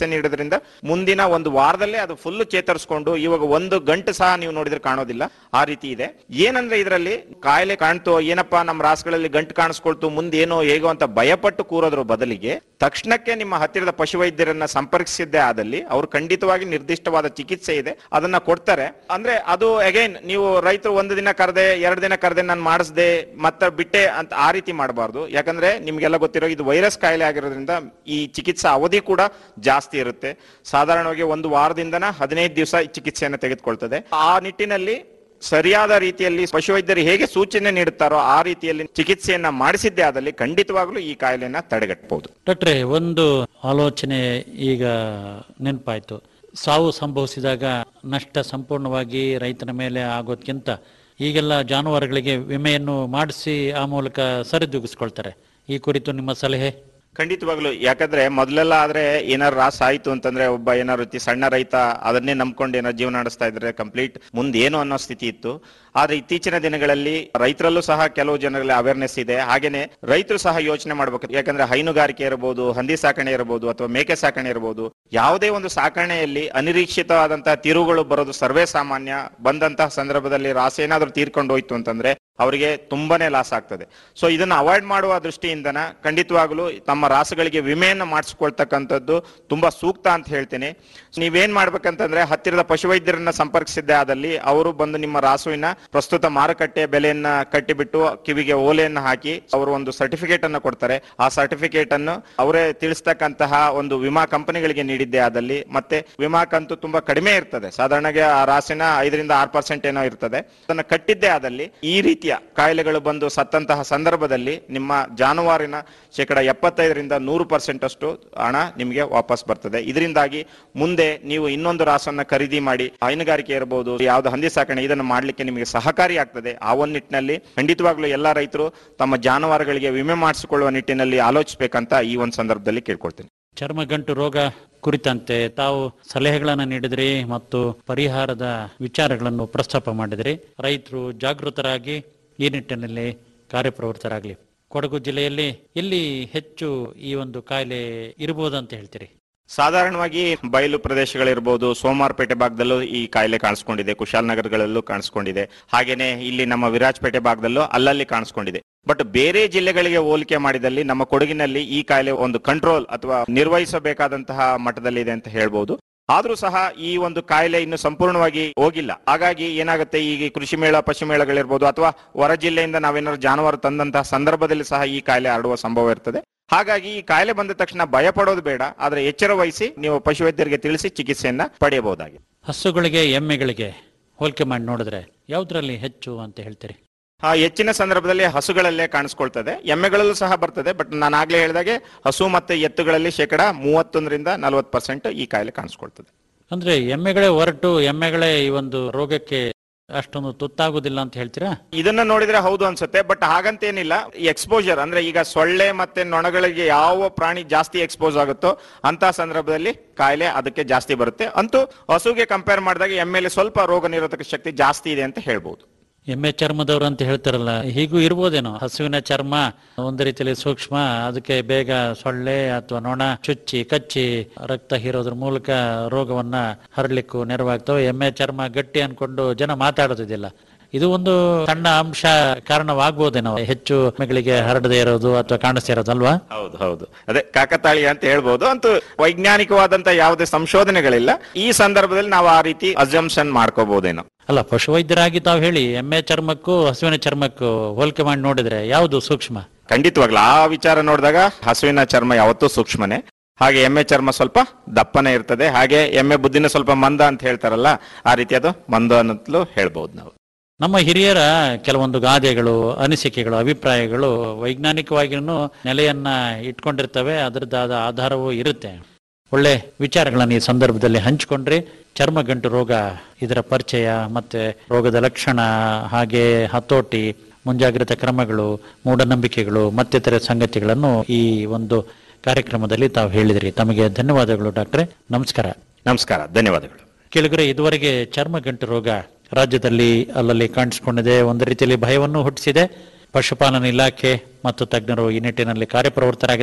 ನೀಡೋದ್ರಿಂದ ಮುಂದಿನ ಒಂದು ವಾರದಲ್ಲೇ ಅದು ಫುಲ್ ಚೇತರಿಸ್ಕೊಂಡು ಇವಾಗ ಒಂದು ಗಂಟೆ ಸಹ ನೀವು ನೋಡಿದ್ರೆ ಕಾಣೋದಿಲ್ಲ ಆ ರೀತಿ ಇದೆ ಏನಂದ್ರೆ ಇದರಲ್ಲಿ ಕಾಯಿಲೆ ಕಾಣ್ತು ಏನಪ್ಪಾ ನಮ್ಮ ರಾಸುಗಳಲ್ಲಿ ಗಂಟು ಕಾಣಿಸ್ಕೊಳ್ತು ಮುಂದೇನೋ ಹೇಗೋ ಅಂತ ಭಯಪಟ್ಟು ಕೂರೋದ್ರ ಬದಲಿಗೆ ತಕ್ಷಣಕ್ಕೆ ನಿಮ್ಮ ಹತ್ತಿರದ ಪಶುವೈದ್ಯರನ್ನ ಸಂಪರ್ಕಿಸಿದ್ದೇ ಆದಲ್ಲಿ ಅವ್ರು ಖಂಡಿತವಾಗಿ ನಿರ್ದಿಷ್ಟವಾದ ಚಿಕಿತ್ಸೆ ಇದೆ ಅದನ್ನ ಕೊಡ್ತಾರೆ ಅಂದ್ರೆ ಅದು ಅಗೈನ್ ನೀವು ರೈತರು ಒಂದು ದಿನ ಕರೆದೆ ಎರಡು ದಿನ ಕರೆದೆ ನಾನು ಮಾಡಿಸ್ದೆ ಮತ್ತೆ ಬಿಟ್ಟೆ ಅಂತ ಆ ರೀತಿ ಮಾಡಬಾರ್ದು ಯಾಕಂದ್ರೆ ನಿಮ್ಗೆಲ್ಲ ಗೊತ್ತಿರೋ ಇದು ವೈರಸ್ ಕಾಯಿಲೆ ಆಗಿರೋದ್ರಿಂದ ಈ ಚಿಕಿತ್ಸಾ ಅವಧಿ ಕೂಡ ಜಾಸ್ತಿ ಇರುತ್ತೆ ಸಾಧಾರಣವಾಗಿ ಒಂದು ವಾರದಿಂದನ ಹದಿನೈದು ದಿವಸ ಚಿಕಿತ್ಸೆಯನ್ನು ತೆಗೆದುಕೊಳ್ತದೆ ಆ ನಿಟ್ಟಿನಲ್ಲಿ ಸರಿಯಾದ ರೀತಿಯಲ್ಲಿ ಪಶುವೈದ್ಯರು ಹೇಗೆ ಸೂಚನೆ ನೀಡುತ್ತಾರೋ ಆ ರೀತಿಯಲ್ಲಿ ಚಿಕಿತ್ಸೆಯನ್ನ ಮಾಡಿಸಿದ್ದೇ ಆದಲ್ಲಿ ಖಂಡಿತವಾಗ್ಲೂ ಈ ಕಾಯಿಲೆಯನ್ನ ತಡೆಗಟ್ಟಬಹುದು ಡಾಕ್ಟ್ರೆ ಒಂದು ಆಲೋಚನೆ ಈಗ ನೆನಪಾಯ್ತು ಸಾವು ಸಂಭವಿಸಿದಾಗ ನಷ್ಟ ಸಂಪೂರ್ಣವಾಗಿ ರೈತನ ಮೇಲೆ ಆಗೋದ್ಕಿಂತ ಈಗೆಲ್ಲ ಜಾನುವಾರುಗಳಿಗೆ ವಿಮೆಯನ್ನು ಮಾಡಿಸಿ ಆ ಮೂಲಕ ಸರಿದೂಗಿಸ್ಕೊಳ್ತಾರೆ ಈ ಕುರಿತು ನಿಮ್ಮ ಸಲಹೆ ಖಂಡಿತವಾಗ್ಲು ಯಾಕಂದ್ರೆ ಮೊದಲೆಲ್ಲ ಆದ್ರೆ ಏನಾರು ರಾಸ ಆಯ್ತು ಅಂತಂದ್ರೆ ಒಬ್ಬ ಏನಾರು ರೀತಿ ಸಣ್ಣ ರೈತ ಅದನ್ನೇ ನಂಬ್ಕೊಂಡು ಏನೋ ಜೀವನ ನಡೆಸ್ತಾ ಇದ್ರೆ ಕಂಪ್ಲೀಟ್ ಮುಂದೆ ಏನು ಅನ್ನೋ ಸ್ಥಿತಿ ಇತ್ತು ಆದ್ರೆ ಇತ್ತೀಚಿನ ದಿನಗಳಲ್ಲಿ ರೈತರಲ್ಲೂ ಸಹ ಕೆಲವು ಜನರಲ್ಲಿ ಅವೇರ್ನೆಸ್ ಇದೆ ಹಾಗೇನೆ ರೈತರು ಸಹ ಯೋಚನೆ ಮಾಡ್ಬೇಕು ಯಾಕಂದ್ರೆ ಹೈನುಗಾರಿಕೆ ಇರಬಹುದು ಹಂದಿ ಸಾಕಣೆ ಇರಬಹುದು ಅಥವಾ ಮೇಕೆ ಸಾಕಣೆ ಇರಬಹುದು ಯಾವುದೇ ಒಂದು ಸಾಕಣೆಯಲ್ಲಿ ಅನಿರೀಕ್ಷಿತವಾದಂತಹ ತಿರುವುಗಳು ಬರೋದು ಸರ್ವೇ ಸಾಮಾನ್ಯ ಬಂದಂತಹ ಸಂದರ್ಭದಲ್ಲಿ ರಾಸ ಏನಾದ್ರೂ ತೀರ್ಕೊಂಡು ಹೋಯ್ತು ಅಂತಂದ್ರೆ ಅವರಿಗೆ ತುಂಬಾನೇ ಲಾಸ್ ಆಗ್ತದೆ ಸೊ ಇದನ್ನ ಅವಾಯ್ಡ್ ಮಾಡುವ ದೃಷ್ಟಿಯಿಂದನ ಖಂಡಿತವಾಗ್ಲೂ ತಮ್ಮ ರಾಸುಗಳಿಗೆ ವಿಮೆಯನ್ನು ಮಾಡಿಸ್ಕೊಳ್ತಕ್ಕಂಥದ್ದು ತುಂಬಾ ಸೂಕ್ತ ಅಂತ ಹೇಳ್ತೀನಿ ನೀವೇನ್ ಮಾಡ್ಬೇಕಂತಂದ್ರೆ ಹತ್ತಿರದ ಪಶುವೈದ್ಯರನ್ನ ಸಂಪರ್ಕಿಸಿದ್ದೆ ಆದಲ್ಲಿ ಅವರು ಬಂದು ನಿಮ್ಮ ರಾಸುವಿನ ಪ್ರಸ್ತುತ ಮಾರುಕಟ್ಟೆ ಬೆಲೆಯನ್ನ ಕಟ್ಟಿಬಿಟ್ಟು ಕಿವಿಗೆ ಓಲೆಯನ್ನ ಹಾಕಿ ಅವರು ಒಂದು ಸರ್ಟಿಫಿಕೇಟ್ ಅನ್ನ ಕೊಡ್ತಾರೆ ಆ ಸರ್ಟಿಫಿಕೇಟ್ ಅನ್ನು ಅವರೇ ತಿಳಿಸ್ತಕ್ಕಂತಹ ಒಂದು ವಿಮಾ ಕಂಪನಿಗಳಿಗೆ ನೀಡಿದ್ದೆ ಆದಲ್ಲಿ ಮತ್ತೆ ವಿಮಾ ಕಂತು ತುಂಬಾ ಕಡಿಮೆ ಇರ್ತದೆ ಸಾಧಾರಣಗೆ ಆ ರಾಸಿನ ಐದರಿಂದ ಆರು ಪರ್ಸೆಂಟ್ ಏನೋ ಇರ್ತದೆ ಅದನ್ನ ಕಟ್ಟಿದ್ದೆ ಆದಲ್ಲಿ ಈ ರೀತಿಯ ಕಾಯಿಲೆಗಳು ಬಂದು ಸತ್ತಂತಹ ಸಂದರ್ಭದಲ್ಲಿ ನಿಮ್ಮ ಜಾನುವಾರಿನ ಶೇಕಡ ಎಪ್ಪತ್ತೈದರಿಂದ ನೂರು ಪರ್ಸೆಂಟ್ ಅಷ್ಟು ಹಣ ನಿಮಗೆ ವಾಪಸ್ ಬರ್ತದೆ ಇದರಿಂದಾಗಿ ಮುಂದೆ ನೀವು ಇನ್ನೊಂದು ರಾಸನ್ನ ಖರೀದಿ ಮಾಡಿ ಹೈನುಗಾರಿಕೆ ಇರಬಹುದು ಯಾವ್ದು ಹಂದಿ ಸಾಕಣೆ ಇದನ್ನು ಮಾಡ್ಲಿಕ್ಕೆ ನಿಮಗೆ ಸಹಕಾರಿ ಆಗ್ತದೆ ಆ ಒಂದು ನಿಟ್ಟಿನಲ್ಲಿ ಖಂಡಿತವಾಗ್ಲೂ ಎಲ್ಲಾ ರೈತರು ತಮ್ಮ ಜಾನುವಾರುಗಳಿಗೆ ವಿಮೆ ಮಾಡಿಸಿಕೊಳ್ಳುವ ನಿಟ್ಟಿನಲ್ಲಿ ಆಲೋಚಿಸಬೇಕಂತ ಈ ಒಂದು ಸಂದರ್ಭದಲ್ಲಿ ಕೇಳ್ಕೊಳ್ತೀನಿ ಚರ್ಮಗಂಟು ರೋಗ ಕುರಿತಂತೆ ತಾವು ಸಲಹೆಗಳನ್ನು ನೀಡಿದ್ರಿ ಮತ್ತು ಪರಿಹಾರದ ವಿಚಾರಗಳನ್ನು ಪ್ರಸ್ತಾಪ ಮಾಡಿದ್ರಿ ರೈತರು ಜಾಗೃತರಾಗಿ ಈ ನಿಟ್ಟಿನಲ್ಲಿ ಕಾರ್ಯಪ್ರವೃತ್ತರಾಗಲಿ ಕೊಡಗು ಜಿಲ್ಲೆಯಲ್ಲಿ ಎಲ್ಲಿ ಹೆಚ್ಚು ಈ ಒಂದು ಕಾಯಿಲೆ ಇರಬಹುದಂತ ಹೇಳ್ತೀರಿ ಸಾಧಾರಣವಾಗಿ ಬಯಲು ಪ್ರದೇಶಗಳಿರ್ಬೋದು ಸೋಮವಾರಪೇಟೆ ಭಾಗದಲ್ಲೂ ಈ ಕಾಯಿಲೆ ಕಾಣಿಸ್ಕೊಂಡಿದೆ ಕುಶಾಲನಗರಗಳಲ್ಲೂ ಕಾಣಿಸ್ಕೊಂಡಿದೆ ಹಾಗೇನೆ ಇಲ್ಲಿ ನಮ್ಮ ವಿರಾಜಪೇಟೆ ಭಾಗದಲ್ಲೂ ಅಲ್ಲಲ್ಲಿ ಕಾಣಿಸ್ಕೊಂಡಿದೆ ಬಟ್ ಬೇರೆ ಜಿಲ್ಲೆಗಳಿಗೆ ಹೋಲಿಕೆ ಮಾಡಿದಲ್ಲಿ ನಮ್ಮ ಕೊಡಗಿನಲ್ಲಿ ಈ ಕಾಯಿಲೆ ಒಂದು ಕಂಟ್ರೋಲ್ ಅಥವಾ ನಿರ್ವಹಿಸಬೇಕಾದಂತಹ ಮಟ್ಟದಲ್ಲಿ ಇದೆ ಅಂತ ಹೇಳ್ಬೋದು ಆದ್ರೂ ಸಹ ಈ ಒಂದು ಕಾಯಿಲೆ ಇನ್ನು ಸಂಪೂರ್ಣವಾಗಿ ಹೋಗಿಲ್ಲ ಹಾಗಾಗಿ ಏನಾಗುತ್ತೆ ಈಗ ಕೃಷಿ ಮೇಳ ಪಶು ಮೇಳಗಳಿರ್ಬೋದು ಅಥವಾ ಹೊರ ಜಿಲ್ಲೆಯಿಂದ ನಾವೇನಾದ್ರು ಜಾನುವಾರು ತಂದಂತಹ ಸಂದರ್ಭದಲ್ಲಿ ಸಹ ಈ ಕಾಯಿಲೆ ಹರಡುವ ಸಂಭವ ಇರ್ತದೆ ಹಾಗಾಗಿ ಈ ಕಾಯಿಲೆ ಬಂದ ತಕ್ಷಣ ಭಯ ಪಡೋದು ಬೇಡ ಆದ್ರೆ ಎಚ್ಚರ ವಹಿಸಿ ನೀವು ಪಶುವೈದ್ಯರಿಗೆ ತಿಳಿಸಿ ಚಿಕಿತ್ಸೆಯನ್ನ ಪಡೆಯಬಹುದಾಗಿದೆ ಹಸುಗಳಿಗೆ ಎಮ್ಮೆಗಳಿಗೆ ಹೋಲಿಕೆ ಮಾಡಿ ನೋಡಿದ್ರೆ ಯಾವ್ದ್ರಲ್ಲಿ ಹೆಚ್ಚು ಅಂತ ಹೇಳ್ತೀರಿ ಆ ಹೆಚ್ಚಿನ ಸಂದರ್ಭದಲ್ಲಿ ಹಸುಗಳಲ್ಲೇ ಕಾಣಿಸ್ಕೊಳ್ತದೆ ಎಮ್ಮೆಗಳಲ್ಲೂ ಸಹ ಬರ್ತದೆ ಬಟ್ ನಾನು ಆಗ್ಲೇ ಹೇಳಿದಾಗೆ ಹಸು ಮತ್ತೆ ಎತ್ತುಗಳಲ್ಲಿ ಶೇಕಡ ಮೂವತ್ತೊಂದರಿಂದ ನಲವತ್ತು ಪರ್ಸೆಂಟ್ ಈ ಕಾಯಿಲೆ ಕಾಣಿಸ್ಕೊಳ್ತದೆ ಅಂದ್ರೆ ಎಮ್ಮೆಗಳೇ ಹೊರಟು ಎಮ್ಮೆಗಳೇ ಈ ಒಂದು ರೋಗಕ್ಕೆ ಅಷ್ಟೊಂದು ತುತ್ತಾಗುದಿಲ್ಲ ಅಂತ ಹೇಳ್ತೀರಾ ಇದನ್ನ ನೋಡಿದ್ರೆ ಹೌದು ಅನ್ಸುತ್ತೆ ಬಟ್ ಹಾಗಂತೇನಿಲ್ಲ ಎಕ್ಸ್ಪೋಜರ್ ಅಂದ್ರೆ ಈಗ ಸೊಳ್ಳೆ ಮತ್ತೆ ನೊಣಗಳಿಗೆ ಯಾವ ಪ್ರಾಣಿ ಜಾಸ್ತಿ ಎಕ್ಸ್ಪೋಸ್ ಆಗುತ್ತೋ ಅಂತ ಸಂದರ್ಭದಲ್ಲಿ ಕಾಯಿಲೆ ಅದಕ್ಕೆ ಜಾಸ್ತಿ ಬರುತ್ತೆ ಅಂತೂ ಹಸುಗೆ ಕಂಪೇರ್ ಮಾಡಿದಾಗ ಎಮ್ಮೆಲೆ ಸ್ವಲ್ಪ ರೋಗ ನಿರೋಧಕ ಶಕ್ತಿ ಜಾಸ್ತಿ ಇದೆ ಅಂತ ಹೇಳ್ಬೋದು ಎಮ್ಮೆ ಚರ್ಮದವರು ಅಂತ ಹೇಳ್ತಾರಲ್ಲ ಹೀಗೂ ಇರ್ಬೋದೇನೋ ಹಸುವಿನ ಚರ್ಮ ಒಂದು ರೀತಿಯಲ್ಲಿ ಸೂಕ್ಷ್ಮ ಅದಕ್ಕೆ ಬೇಗ ಸೊಳ್ಳೆ ಅಥವಾ ನೊಣ ಚುಚ್ಚಿ ಕಚ್ಚಿ ರಕ್ತ ಹೀರೋದ್ರ ಮೂಲಕ ರೋಗವನ್ನ ಹರಡ್ಲಿಕ್ಕೂ ನೆರವಾಗ್ತವೆ ಎಮ್ಮೆ ಚರ್ಮ ಗಟ್ಟಿ ಅನ್ಕೊಂಡು ಜನ ಮಾತಾಡೋದಿಲ್ಲ ಇದು ಒಂದು ಸಣ್ಣ ಅಂಶ ಕಾರಣವಾಗ್ಬೋದೇನೋ ಹೆಚ್ಚು ಎಮ್ಮೆಗಳಿಗೆ ಹರಡದೆ ಇರೋದು ಅಥವಾ ಕಾಣಿಸ್ತಾ ಇರೋದು ಅಲ್ವಾ ಹೌದು ಹೌದು ಅದೇ ಕಾಕತಾಳಿ ಅಂತ ಹೇಳ್ಬೋದು ಅಂತೂ ವೈಜ್ಞಾನಿಕವಾದಂತ ಯಾವುದೇ ಸಂಶೋಧನೆಗಳಿಲ್ಲ ಈ ಸಂದರ್ಭದಲ್ಲಿ ನಾವು ಆ ರೀತಿ ಅಜಂಪ್ಷನ್ ಮಾಡ್ಕೋಬಹುದೇನೋ ಅಲ್ಲ ಪಶುವೈದ್ಯರಾಗಿ ತಾವು ಹೇಳಿ ಎಮ್ಮೆ ಚರ್ಮಕ್ಕೂ ಹಸುವಿನ ಚರ್ಮಕ್ಕೂ ಹೋಲಿಕೆ ಮಾಡಿ ನೋಡಿದ್ರೆ ಯಾವುದು ಸೂಕ್ಷ್ಮ ಖಂಡಿತವಾಗ್ಲು ಆ ವಿಚಾರ ನೋಡಿದಾಗ ಹಸುವಿನ ಚರ್ಮ ಯಾವತ್ತೂ ಸೂಕ್ಷ್ಮನೆ ಹಾಗೆ ಎಮ್ಮೆ ಚರ್ಮ ಸ್ವಲ್ಪ ದಪ್ಪನೆ ಇರ್ತದೆ ಹಾಗೆ ಎಮ್ಮೆ ಬುದ್ಧಿನ ಸ್ವಲ್ಪ ಮಂದ ಅಂತ ಹೇಳ್ತಾರಲ್ಲ ಆ ರೀತಿ ಅದು ಮಂದ ಅನ್ನತ್ಲೂ ಹೇಳ್ಬಹುದು ನಾವು ನಮ್ಮ ಹಿರಿಯರ ಕೆಲವೊಂದು ಗಾದೆಗಳು ಅನಿಸಿಕೆಗಳು ಅಭಿಪ್ರಾಯಗಳು ವೈಜ್ಞಾನಿಕವಾಗಿಯೂ ನೆಲೆಯನ್ನ ಇಟ್ಕೊಂಡಿರ್ತವೆ ಅದರದ್ದಾದ ಆಧಾರವೂ ಇರುತ್ತೆ ಒಳ್ಳೆ ವಿಚಾರಗಳನ್ನು ಈ ಸಂದರ್ಭದಲ್ಲಿ ಹಂಚಿಕೊಂಡ್ರೆ ಚರ್ಮಗಂಟು ರೋಗ ಇದರ ಪರಿಚಯ ಮತ್ತೆ ರೋಗದ ಲಕ್ಷಣ ಹಾಗೆ ಹತೋಟಿ ಮುಂಜಾಗ್ರತಾ ಕ್ರಮಗಳು ಮೂಢನಂಬಿಕೆಗಳು ಮತ್ತಿತರ ಸಂಗತಿಗಳನ್ನು ಈ ಒಂದು ಕಾರ್ಯಕ್ರಮದಲ್ಲಿ ತಾವು ಹೇಳಿದ್ರಿ ತಮಗೆ ಧನ್ಯವಾದಗಳು ಡಾಕ್ಟ್ರೆ ನಮಸ್ಕಾರ ನಮಸ್ಕಾರ ಧನ್ಯವಾದಗಳು ಕೆಳಗರೆ ಇದುವರೆಗೆ ಚರ್ಮಗಂಟು ರೋಗ ರಾಜ್ಯದಲ್ಲಿ ಅಲ್ಲಲ್ಲಿ ಕಾಣಿಸಿಕೊಂಡಿದೆ ಒಂದು ರೀತಿಯಲ್ಲಿ ಭಯವನ್ನು ಹುಟ್ಟಿಸಿದೆ ಪಶುಪಾಲನಾ ಇಲಾಖೆ ಮತ್ತು ತಜ್ಞರು ಈ ನಿಟ್ಟಿನಲ್ಲಿ ಕಾರ್ಯಪ್ರವೃತ್ತರಾಗಿದ್ದಾರೆ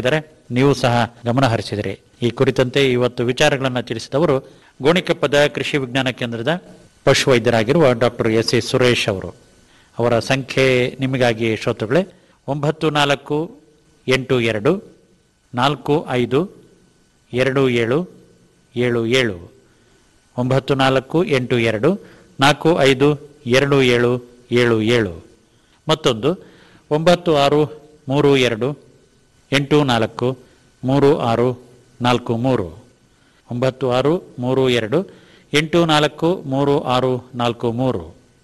ನೀವು ಸಹ ಗಮನ ಹರಿಸಿದಿರಿ ಈ ಕುರಿತಂತೆ ಇವತ್ತು ವಿಚಾರಗಳನ್ನು ತಿಳಿಸಿದವರು ಗೋಣಿಕೊಪ್ಪದ ಕೃಷಿ ವಿಜ್ಞಾನ ಕೇಂದ್ರದ ಪಶುವೈದ್ಯರಾಗಿರುವ ಡಾಕ್ಟರ್ ಎಸ್ ಎ ಸುರೇಶ್ ಅವರು ಅವರ ಸಂಖ್ಯೆ ನಿಮಗಾಗಿ ಶ್ರೋತೃಗಳೇ ಒಂಬತ್ತು ನಾಲ್ಕು ಎಂಟು ಎರಡು ನಾಲ್ಕು ಐದು ಎರಡು ಏಳು ಏಳು ಏಳು ಒಂಬತ್ತು ನಾಲ್ಕು ಎಂಟು ಎರಡು ನಾಲ್ಕು ಐದು ಎರಡು ಏಳು ಏಳು ಏಳು ಮತ್ತೊಂದು ಒಂಬತ್ತು ಆರು ಮೂರು ಎರಡು ಎಂಟು ನಾಲ್ಕು ಮೂರು ಆರು ನಾಲ್ಕು ಮೂರು ಒಂಬತ್ತು ಆರು ಮೂರು ಎರಡು ಎಂಟು ನಾಲ್ಕು ಮೂರು ಆರು ನಾಲ್ಕು ಮೂರು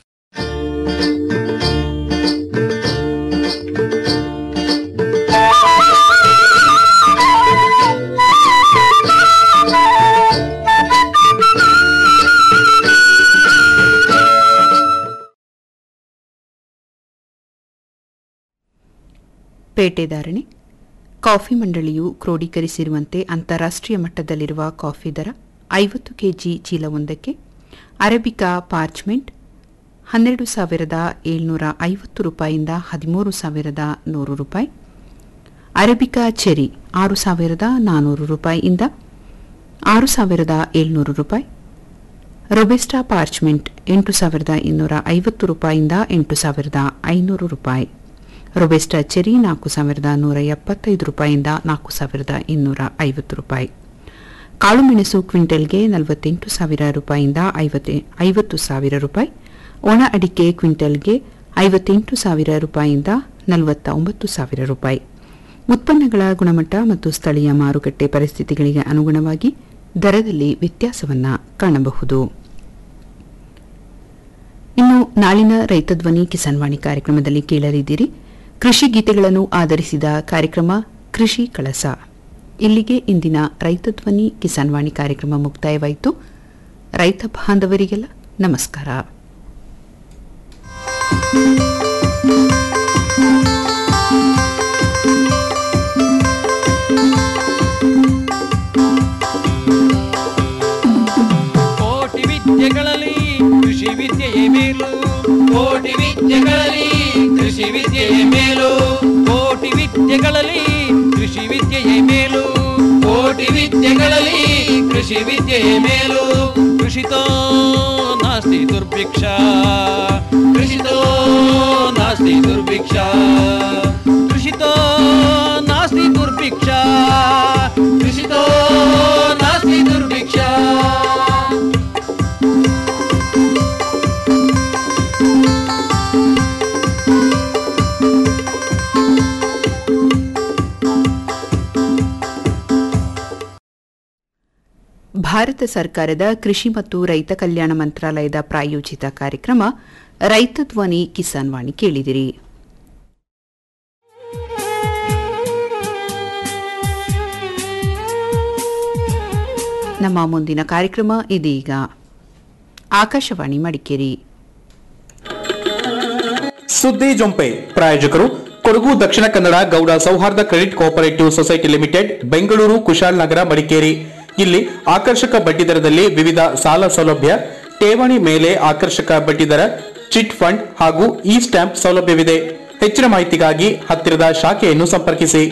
ಪೇಟೆದಾರಣೆ ಕಾಫಿ ಮಂಡಳಿಯು ಕ್ರೋಢೀಕರಿಸಿರುವಂತೆ ಅಂತಾರಾಷ್ಟ್ರೀಯ ಮಟ್ಟದಲ್ಲಿರುವ ಕಾಫಿ ದರ ಐವತ್ತು ಕೆಜಿ ಚೀಲವೊಂದಕ್ಕೆ ಅರೇಬಿಕಾ ಪಾರ್ಚ್ಮೆಂಟ್ ಹನ್ನೆರಡು ಸಾವಿರದ ಏಳ್ನೂರ ಐವತ್ತು ರೂಪಾಯಿಯಿಂದ ಹದಿಮೂರು ಸಾವಿರದ ನೂರು ರೂಪಾಯಿ ಅರೇಬಿಕಾ ಚೆರಿ ಆರು ಸಾವಿರದ ನಾನ್ನೂರು ರೂಪಾಯಿಯಿಂದ ಆರು ಸಾವಿರದ ಏಳ್ನೂರು ರೂಪಾಯಿ ರೊಬೆಸ್ಟಾ ಪಾರ್ಚ್ಮೆಂಟ್ ಎಂಟು ಸಾವಿರದ ಇನ್ನೂರ ಐವತ್ತು ರೂಪಾಯಿಯಿಂದ ಎಂಟು ಸಾವಿರದ ಐನೂರು ರೂಪಾಯಿ ರೊಬೆಸ್ಟಾ ಚೆರಿ ನಾಲ್ಕು ಸಾವಿರದ ನೂರ ಎಪ್ಪತ್ತೈದು ರೂಪಾಯಿಯಿಂದ ನಾಲ್ಕು ಸಾವಿರದ ಇನ್ನೂರ ಐವತ್ತು ರೂಪಾಯಿ ಕಾಳುಮೆಣಸು ಕ್ವಿಂಟಲ್ಗೆ ನಲವತ್ತೆಂಟು ಸಾವಿರ ರೂಪಾಯಿಯಿಂದ ಐವತ್ತೆ ಐವತ್ತು ಸಾವಿರ ರೂಪಾಯಿ ಒಣ ಅಡಿಕೆ ಕ್ವಿಂಟಲ್ಗೆ ಐವತ್ತೆಂಟು ಸಾವಿರ ರೂಪಾಯಿಯಿಂದ ನಲವತ್ತ ಒಂಬತ್ತು ಸಾವಿರ ರೂಪಾಯಿ ಉತ್ಪನ್ನಗಳ ಗುಣಮಟ್ಟ ಮತ್ತು ಸ್ಥಳೀಯ ಮಾರುಕಟ್ಟೆ ಪರಿಸ್ಥಿತಿಗಳಿಗೆ ಅನುಗುಣವಾಗಿ ದರದಲ್ಲಿ ವ್ಯತ್ಯಾಸವನ್ನು ಕಾಣಬಹುದು ಇನ್ನು ನಾಳಿನ ರೈತ ಧ್ವನಿ ಕಿಸಾನ್ವಾಣಿ ಕಾರ್ಯಕ್ರಮದಲ್ಲಿ ಕೇಳಲಿದ್ದೀರಿ ಕೃಷಿ ಗೀತೆಗಳನ್ನು ಆಧರಿಸಿದ ಕಾರ್ಯಕ್ರಮ ಕೃಷಿ ಕಳಸ ಇಲ್ಲಿಗೆ ಇಂದಿನ ರೈತ ಧ್ವನಿ ಕಿಸಾನ್ವಾಣಿ ಕಾರ್ಯಕ್ರಮ ಮುಕ್ತಾಯವಾಯಿತು ರೈತ ಬಾಂಧವರಿಗೆಲ್ಲ ನಮಸ್ಕಾರ ಕೋಟಿ ವಿದ್ಯೆಗಳಲ್ಲಿ ಕೃಷಿ ವಿದ್ಯೆಯೇ ಮೇಲು ಕೋಟಿ ವಿದ್ಯೆಗಳಲ್ಲಿ ಕೃಷಿ ವಿದ್ಯೆಯೇ ಮೇಲು ಕೋಟಿ ವಿದ್ಯೆಗಳಲ್ಲಿ ಕೃಷಿ ವಿದ್ಯೆಯೇ ಮೇಲು ಕೋಟಿ ವಿದ್ಯೆಗಳಲ್ಲಿ ಕೃಷಿ ವಿದ್ಯೆಯೇ ಮೇಲು ಕೃಷಿತೋ ನಾಸ್ತಿ ದುರ್ಭಿಕ್ಷ ಕೃಷಿತೋ ನಾಸ್ತಿ ದುರ್ಭಿಕ್ಷ ಕೃಷಿತೋ ನಾಸ್ತಿ ದುರ್ಭಿಕ್ಷ ಕೃಷಿತೋ ನಾಸ್ತಿ ದುರ್ಭಿಕ್ಷ ಭಾರತ ಸರ್ಕಾರದ ಕೃಷಿ ಮತ್ತು ರೈತ ಕಲ್ಯಾಣ ಮಂತ್ರಾಲಯದ ಪ್ರಾಯೋಜಿತ ಕಾರ್ಯಕ್ರಮ ರೈತ ಧ್ವನಿ ಕಿಸಾನ್ ವಾಣಿ ಕೇಳಿದಿರಿ ನಮ್ಮ ಮುಂದಿನ ಕಾರ್ಯಕ್ರಮ ಇದೀಗ ಆಕಾಶವಾಣಿ ಮಡಿಕೇರಿ ಸುದ್ದಿ ಜೊಂಪೆ ಪ್ರಾಯೋಜಕರು ಕೊಡಗು ದಕ್ಷಿಣ Kannada Gowda Souharda credit cooperative society limited Bengaluru Kushalnagar Madikeri ಇಲ್ಲಿ ಆಕರ್ಷಕ ಬಡ್ಡಿದರದಲ್ಲಿ ವಿವಿಧ ಸಾಲ ಸೌಲಭ್ಯ ಠೇವಣಿ ಮೇಲೆ ಆಕರ್ಷಕ ಬಡ್ಡಿದರ ಚಿಟ್ ಫಂಡ್ ಹಾಗೂ ಇ ಸ್ಟ್ಯಾಂಪ್ ಸೌಲಭ್ಯವಿದೆ ಹೆಚ್ಚಿನ ಮಾಹಿತಿಗಾಗಿ ಹತ್ತಿರದ ಶಾಖೆಯನ್ನು ಸಂಪರ್ಕಿಸಿ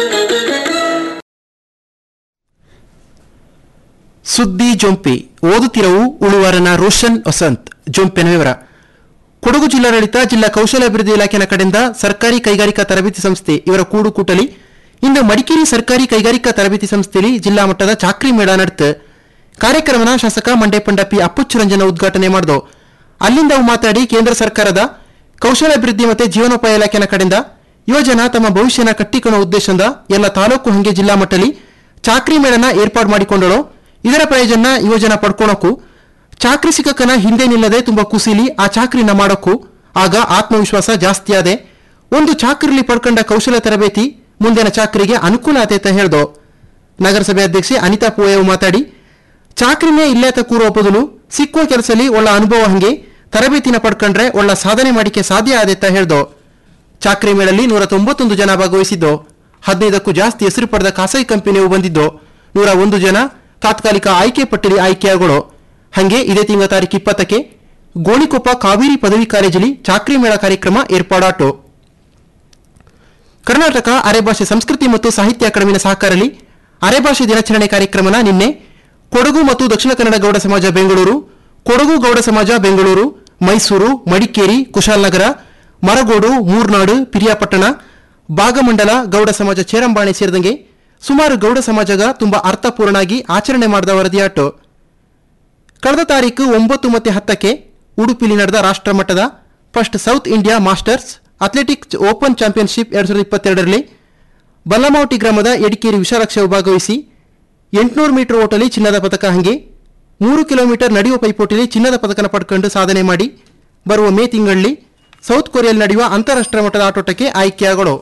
ಸುದ್ದಿ ಜೊಂಪೆ ಓದುತ್ತಿರವು ಉಳುವಾರನ ರೋಷನ್ ವಸಂತ್ ಜೊಂಪೆನ ವಿವರ ಕೊಡಗು ಜಿಲ್ಲಾಡಳಿತ ಜಿಲ್ಲಾ ಕೌಶಲ್ಯಾಭಿವೃದ್ಧಿ ಇಲಾಖೆನ ಕಡೆಯಿಂದ ಸರ್ಕಾರಿ ಕೈಗಾರಿಕಾ ತರಬೇತಿ ಸಂಸ್ಥೆ ಇವರ ಕೂಡು ಕೂಟಲಿ ಇಂದು ಮಡಿಕೇರಿ ಸರ್ಕಾರಿ ಕೈಗಾರಿಕಾ ತರಬೇತಿ ಸಂಸ್ಥೆಯಲ್ಲಿ ಜಿಲ್ಲಾ ಮಟ್ಟದ ಚಾಕ್ರಿ ಮೇಳ ನಡೆತು ಕಾರ್ಯಕ್ರಮನ ಶಾಸಕ ಮಂಡೆ ಪಂಡ ಪಿ ಅಪ್ಪುಚ್ಚುರಂಜನ ಉದ್ಘಾಟನೆ ಮಾಡಿದು ಅಲ್ಲಿಂದ ಅವು ಮಾತಾಡಿ ಕೇಂದ್ರ ಸರ್ಕಾರದ ಕೌಶಲ್ಯಾಭಿವೃದ್ಧಿ ಮತ್ತು ಜೀವನೋಪಾಯ ಇಲಾಖೆನ ಕಡೆಯಿಂದ ಯುವಜನ ತಮ್ಮ ಭವಿಷ್ಯನ ಕಟ್ಟಿಕೊಳ್ಳುವ ಉದ್ದೇಶದಿಂದ ಎಲ್ಲ ತಾಲೂಕು ಹಂಗೆ ಜಿಲ್ಲಾ ಮಟ್ಟದಲ್ಲಿ ಚಾಕ್ರಿ ಮೇಳನ ಏರ್ಪಾಡು ಮಾಡಿಕೊಂಡಳು ಇದರ ಪ್ರಯೋಜನ ಯುವಜನ ಪಡ್ಕೊಳಕ್ಕೂ ಚಾಕ್ರಿ ಸಿಕ್ಕಕನ ಹಿಂದೆ ನಿಲ್ಲದೆ ತುಂಬಾ ಕುಸಿಲಿ ಆ ಚಾಕ್ರಿನ ಮಾಡೋಕ್ಕೂ ಆಗ ಆತ್ಮವಿಶ್ವಾಸ ಜಾಸ್ತಿ ಆದೆ ಒಂದು ಚಾಕ್ರಿಲಿ ಪಡ್ಕೊಂಡ ಕೌಶಲ್ಯ ತರಬೇತಿ ಮುಂದಿನ ಚಾಕ್ರಿಗೆ ಅನುಕೂಲ ಆತೈತ ಹೇಳ್ದೋ ನಗರಸಭೆ ಅಧ್ಯಕ್ಷೆ ಅನಿತಾ ಪೂಯವ್ ಮಾತಾಡಿ ಚಾಕ್ರಿನೇ ಇಲ್ಲೇತ ಕೂರುವ ಬದಲು ಸಿಕ್ಕುವ ಕೆಲಸಲಿ ಒಳ್ಳ ಅನುಭವ ಹಂಗೆ ತರಬೇತಿನ ಪಡ್ಕೊಂಡ್ರೆ ಒಳ್ಳ ಸಾಧನೆ ಮಾಡಿಕೆ ಸಾಧ್ಯ ಆದೈತ ಹೇಳ್ದೋ ಚಾಕ್ರಿ ಮೇಳಲ್ಲಿ ನೂರ ತೊಂಬತ್ತೊಂದು ಜನ ಭಾಗವಹಿಸಿದ್ದು ಹದಿನೈದಕ್ಕೂ ಜಾಸ್ತಿ ಹೆಸರು ಪಡೆದ ಖಾಸಗಿ ಕಂಪನಿಯು ಬಂದಿದ್ದು ನೂರ ಒಂದು ಜನ ತಾತ್ಕಾಲಿಕ ಆಯ್ಕೆ ಪಟ್ಟಿಲಿ ಆಯ್ಕೆಯಾಗಳು ಹಂಗೆ ಇದೇ ತಿಂಗಳ ತಾರೀಕು ಇಪ್ಪತ್ತಕ್ಕೆ ಗೋಣಿಕೊಪ್ಪ ಕಾವೇರಿ ಪದವಿ ಕಾಲೇಜಲ್ಲಿ ಚಾಕ್ರಿ ಮೇಳ ಕಾರ್ಯಕ್ರಮ ಏರ್ಪಾಡಾಟು ಕರ್ನಾಟಕ ಅರೆಭಾಷೆ ಸಂಸ್ಕೃತಿ ಮತ್ತು ಸಾಹಿತ್ಯ ಅಕಾಡೆಮಿನ ಸಹಕಾರದಲ್ಲಿ ಅರೆಭಾಷೆ ದಿನಾಚರಣೆ ಕಾರ್ಯಕ್ರಮನ ನಿನ್ನೆ ಕೊಡಗು ಮತ್ತು ದಕ್ಷಿಣ ಕನ್ನಡ ಗೌಡ ಸಮಾಜ ಬೆಂಗಳೂರು ಕೊಡಗು ಗೌಡ ಸಮಾಜ ಬೆಂಗಳೂರು ಮೈಸೂರು ಮಡಿಕೇರಿ ಕುಶಾಲನಗರ ಮರಗೋಡು ಮೂರ್ನಾಡು ಪಿರಿಯಾಪಟ್ಟಣ ಭಾಗಮಂಡಲ ಗೌಡ ಸಮಾಜ ಚೇರಂಬಾಣೆ ಸೇರಿದಂಗೆ ಸುಮಾರು ಗೌಡ ಸಮಾಜಗ ತುಂಬಾ ಅರ್ಥಪೂರ್ಣಾಗಿ ಆಚರಣೆ ಮಾಡಿದ ವರದಿಯಾಟು ಕಳೆದ ತಾರೀಕು ಒಂಬತ್ತು ಮತ್ತು ಹತ್ತಕ್ಕೆ ಉಡುಪಿಲಿ ನಡೆದ ರಾಷ್ಟ್ರ ಮಟ್ಟದ first South India masters athletics open championship ಎರಡ್ ಸಾವಿರದ ಇಪ್ಪತ್ತೆರಡರಲ್ಲಿ ಬಲ್ಲಮಾವಟಿ ಗ್ರಾಮದ ಎಡಿಕೇರಿ ವಿಶಾಲಾಕ್ಷ ಭಾಗವಹಿಸಿ ಎಂಟುನೂರು ಮೀಟರ್ ಓಟಲ್ಲಿ ಚಿನ್ನದ ಪದಕ ಹಂಗೆ ಮೂರು ಕಿಲೋಮೀಟರ್ ನಡೆಯುವ ಪೈಪೋಟಿಯಲ್ಲಿ ಚಿನ್ನದ ಪದಕನ ಪಡ್ಕೊಂಡು ಸಾಧನೆ ಮಾಡಿ ಬರುವ ಮೇ ತಿಂಗಳಲ್ಲಿ ಸೌತ್ ಕೊರಿಯಲ್ಲಿ ನಡೆಯುವ ಅಂತಾರಾಷ್ಟ್ರೀಯ ಮಟ್ಟದ ಆಟೋಟಕ್ಕೆ ಆಯ್ಕೆಯಾಗಳು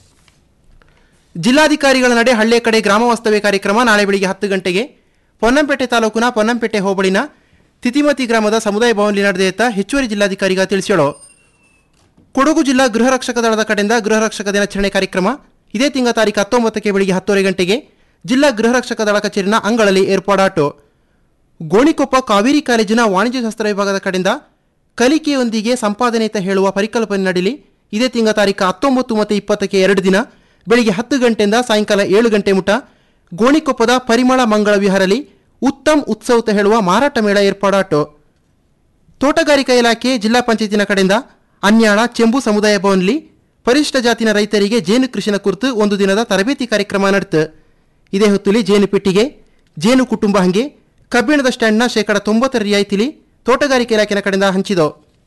ಜಿಲ್ಲಾಧಿಕಾರಿಗಳ ನಡೆ ಹಳ್ಳಿಯ ಕಡೆ ಗ್ರಾಮ ವಾಸ್ತವ್ಯ ಕಾರ್ಯಕ್ರಮ ನಾಳೆ ಬೆಳಿಗ್ಗೆ ಹತ್ತು ಗಂಟೆಗೆ ಪೊನ್ನಂಪೇಟೆ ತಾಲೂಕಿನ ಪೊನ್ನಂಪೇಟೆ ಹೋಬಳಿನ ತಿತಿಮತಿ ಗ್ರಾಮದ ಸಮುದಾಯ ಭವನದಲ್ಲಿ ನಡೆದ ಹೆಚ್ಚುವರಿ ಜಿಲ್ಲಾಧಿಕಾರಿಗ ತಿಳಿಸ್ಯಾಳು ಕೊಡಗು ಜಿಲ್ಲಾ ಗೃಹ ರಕ್ಷಕ ದಳದ ಕಡೆಯಿಂದ ಗೃಹ ರಕ್ಷಕ ದಿನಾಚರಣೆ ಕಾರ್ಯಕ್ರಮ ಇದೇ ತಿಂಗಳ ತಾರೀಕು ಹತ್ತೊಂಬತ್ತಕ್ಕೆ ಬೆಳಿಗ್ಗೆ ಹತ್ತುವರೆ ಗಂಟೆಗೆ ಜಿಲ್ಲಾ ಗೃಹ ರಕ್ಷಕ ದಳ ಕಚೇರಿನ ಅಂಗಳಲ್ಲಿ ಏರ್ಪಾಡಾಟು ಗೋಣಿಕೊಪ್ಪ ಕಾವೇರಿ ಕಾಲೇಜಿನ ವಾಣಿಜ್ಯಶಾಸ್ತ್ರ ವಿಭಾಗದ ಕಡೆಯಿಂದ ಕಲಿಕೆಯೊಂದಿಗೆ ಸಂಪಾದನೆ ಅಂತ ಹೇಳುವ ಪರಿಕಲ್ಪನೆ ನಡಿಲಿ ಇದೇ ತಿಂಗಳ ತಾರೀಕು ಹತ್ತೊಂಬತ್ತು ಮತ್ತು ಇಪ್ಪತ್ತಕ್ಕೆ ಎರಡು ದಿನ ಬೆಳಿಗ್ಗೆ ಹತ್ತು ಗಂಟೆಯಿಂದ ಸಾಯಂಕಾಲ ಏಳು ಗಂಟೆ ಮುಟ ಗೋಣಿಕೊಪ್ಪದ ಪರಿಮಳ ಮಂಗಳ ವಿಹಾರಲಿ ಉತ್ತಮ್ ಉತ್ಸವ ಅಂತ ಹೇಳುವ ಮಾರಾಟ ಮೇಳ ಏರ್ಪಾಡಾಟು ತೋಟಗಾರಿಕಾ ಇಲಾಖೆ ಜಿಲ್ಲಾ ಪಂಚಾಯತಿನ ಕಡೆಯಿಂದ ಅನ್ಯಾಳ ಚೆಂಬು ಸಮುದಾಯ ಭವನ್ಲಿ ಪರಿಶಿಷ್ಟ ಜಾತಿನ ರೈತರಿಗೆ ಜೇನು ಕೃಷಿನ ಕುರಿತು ಒಂದು ದಿನದ ತರಬೇತಿ ಕಾರ್ಯಕ್ರಮ ನಡೆತು ಇದೇ ಹೊತ್ತುಲಿ ಜೇನು ಪೆಟ್ಟಿಗೆ ಜೇನು ಕುಟುಂಬ ಹಂಗೆ ಕಬ್ಬಿಣದ ಸ್ಟ್ಯಾಂಡ್ನ ಶೇಕಡ ತೊಂಬತ್ತರ ರಿಯಾಯಿತಿಲಿ ತೋಟಗಾರಿಕೆ ಇಲಾಖೆನ ಕಡೆಯಿಂದ ಹಂಚಿದೋ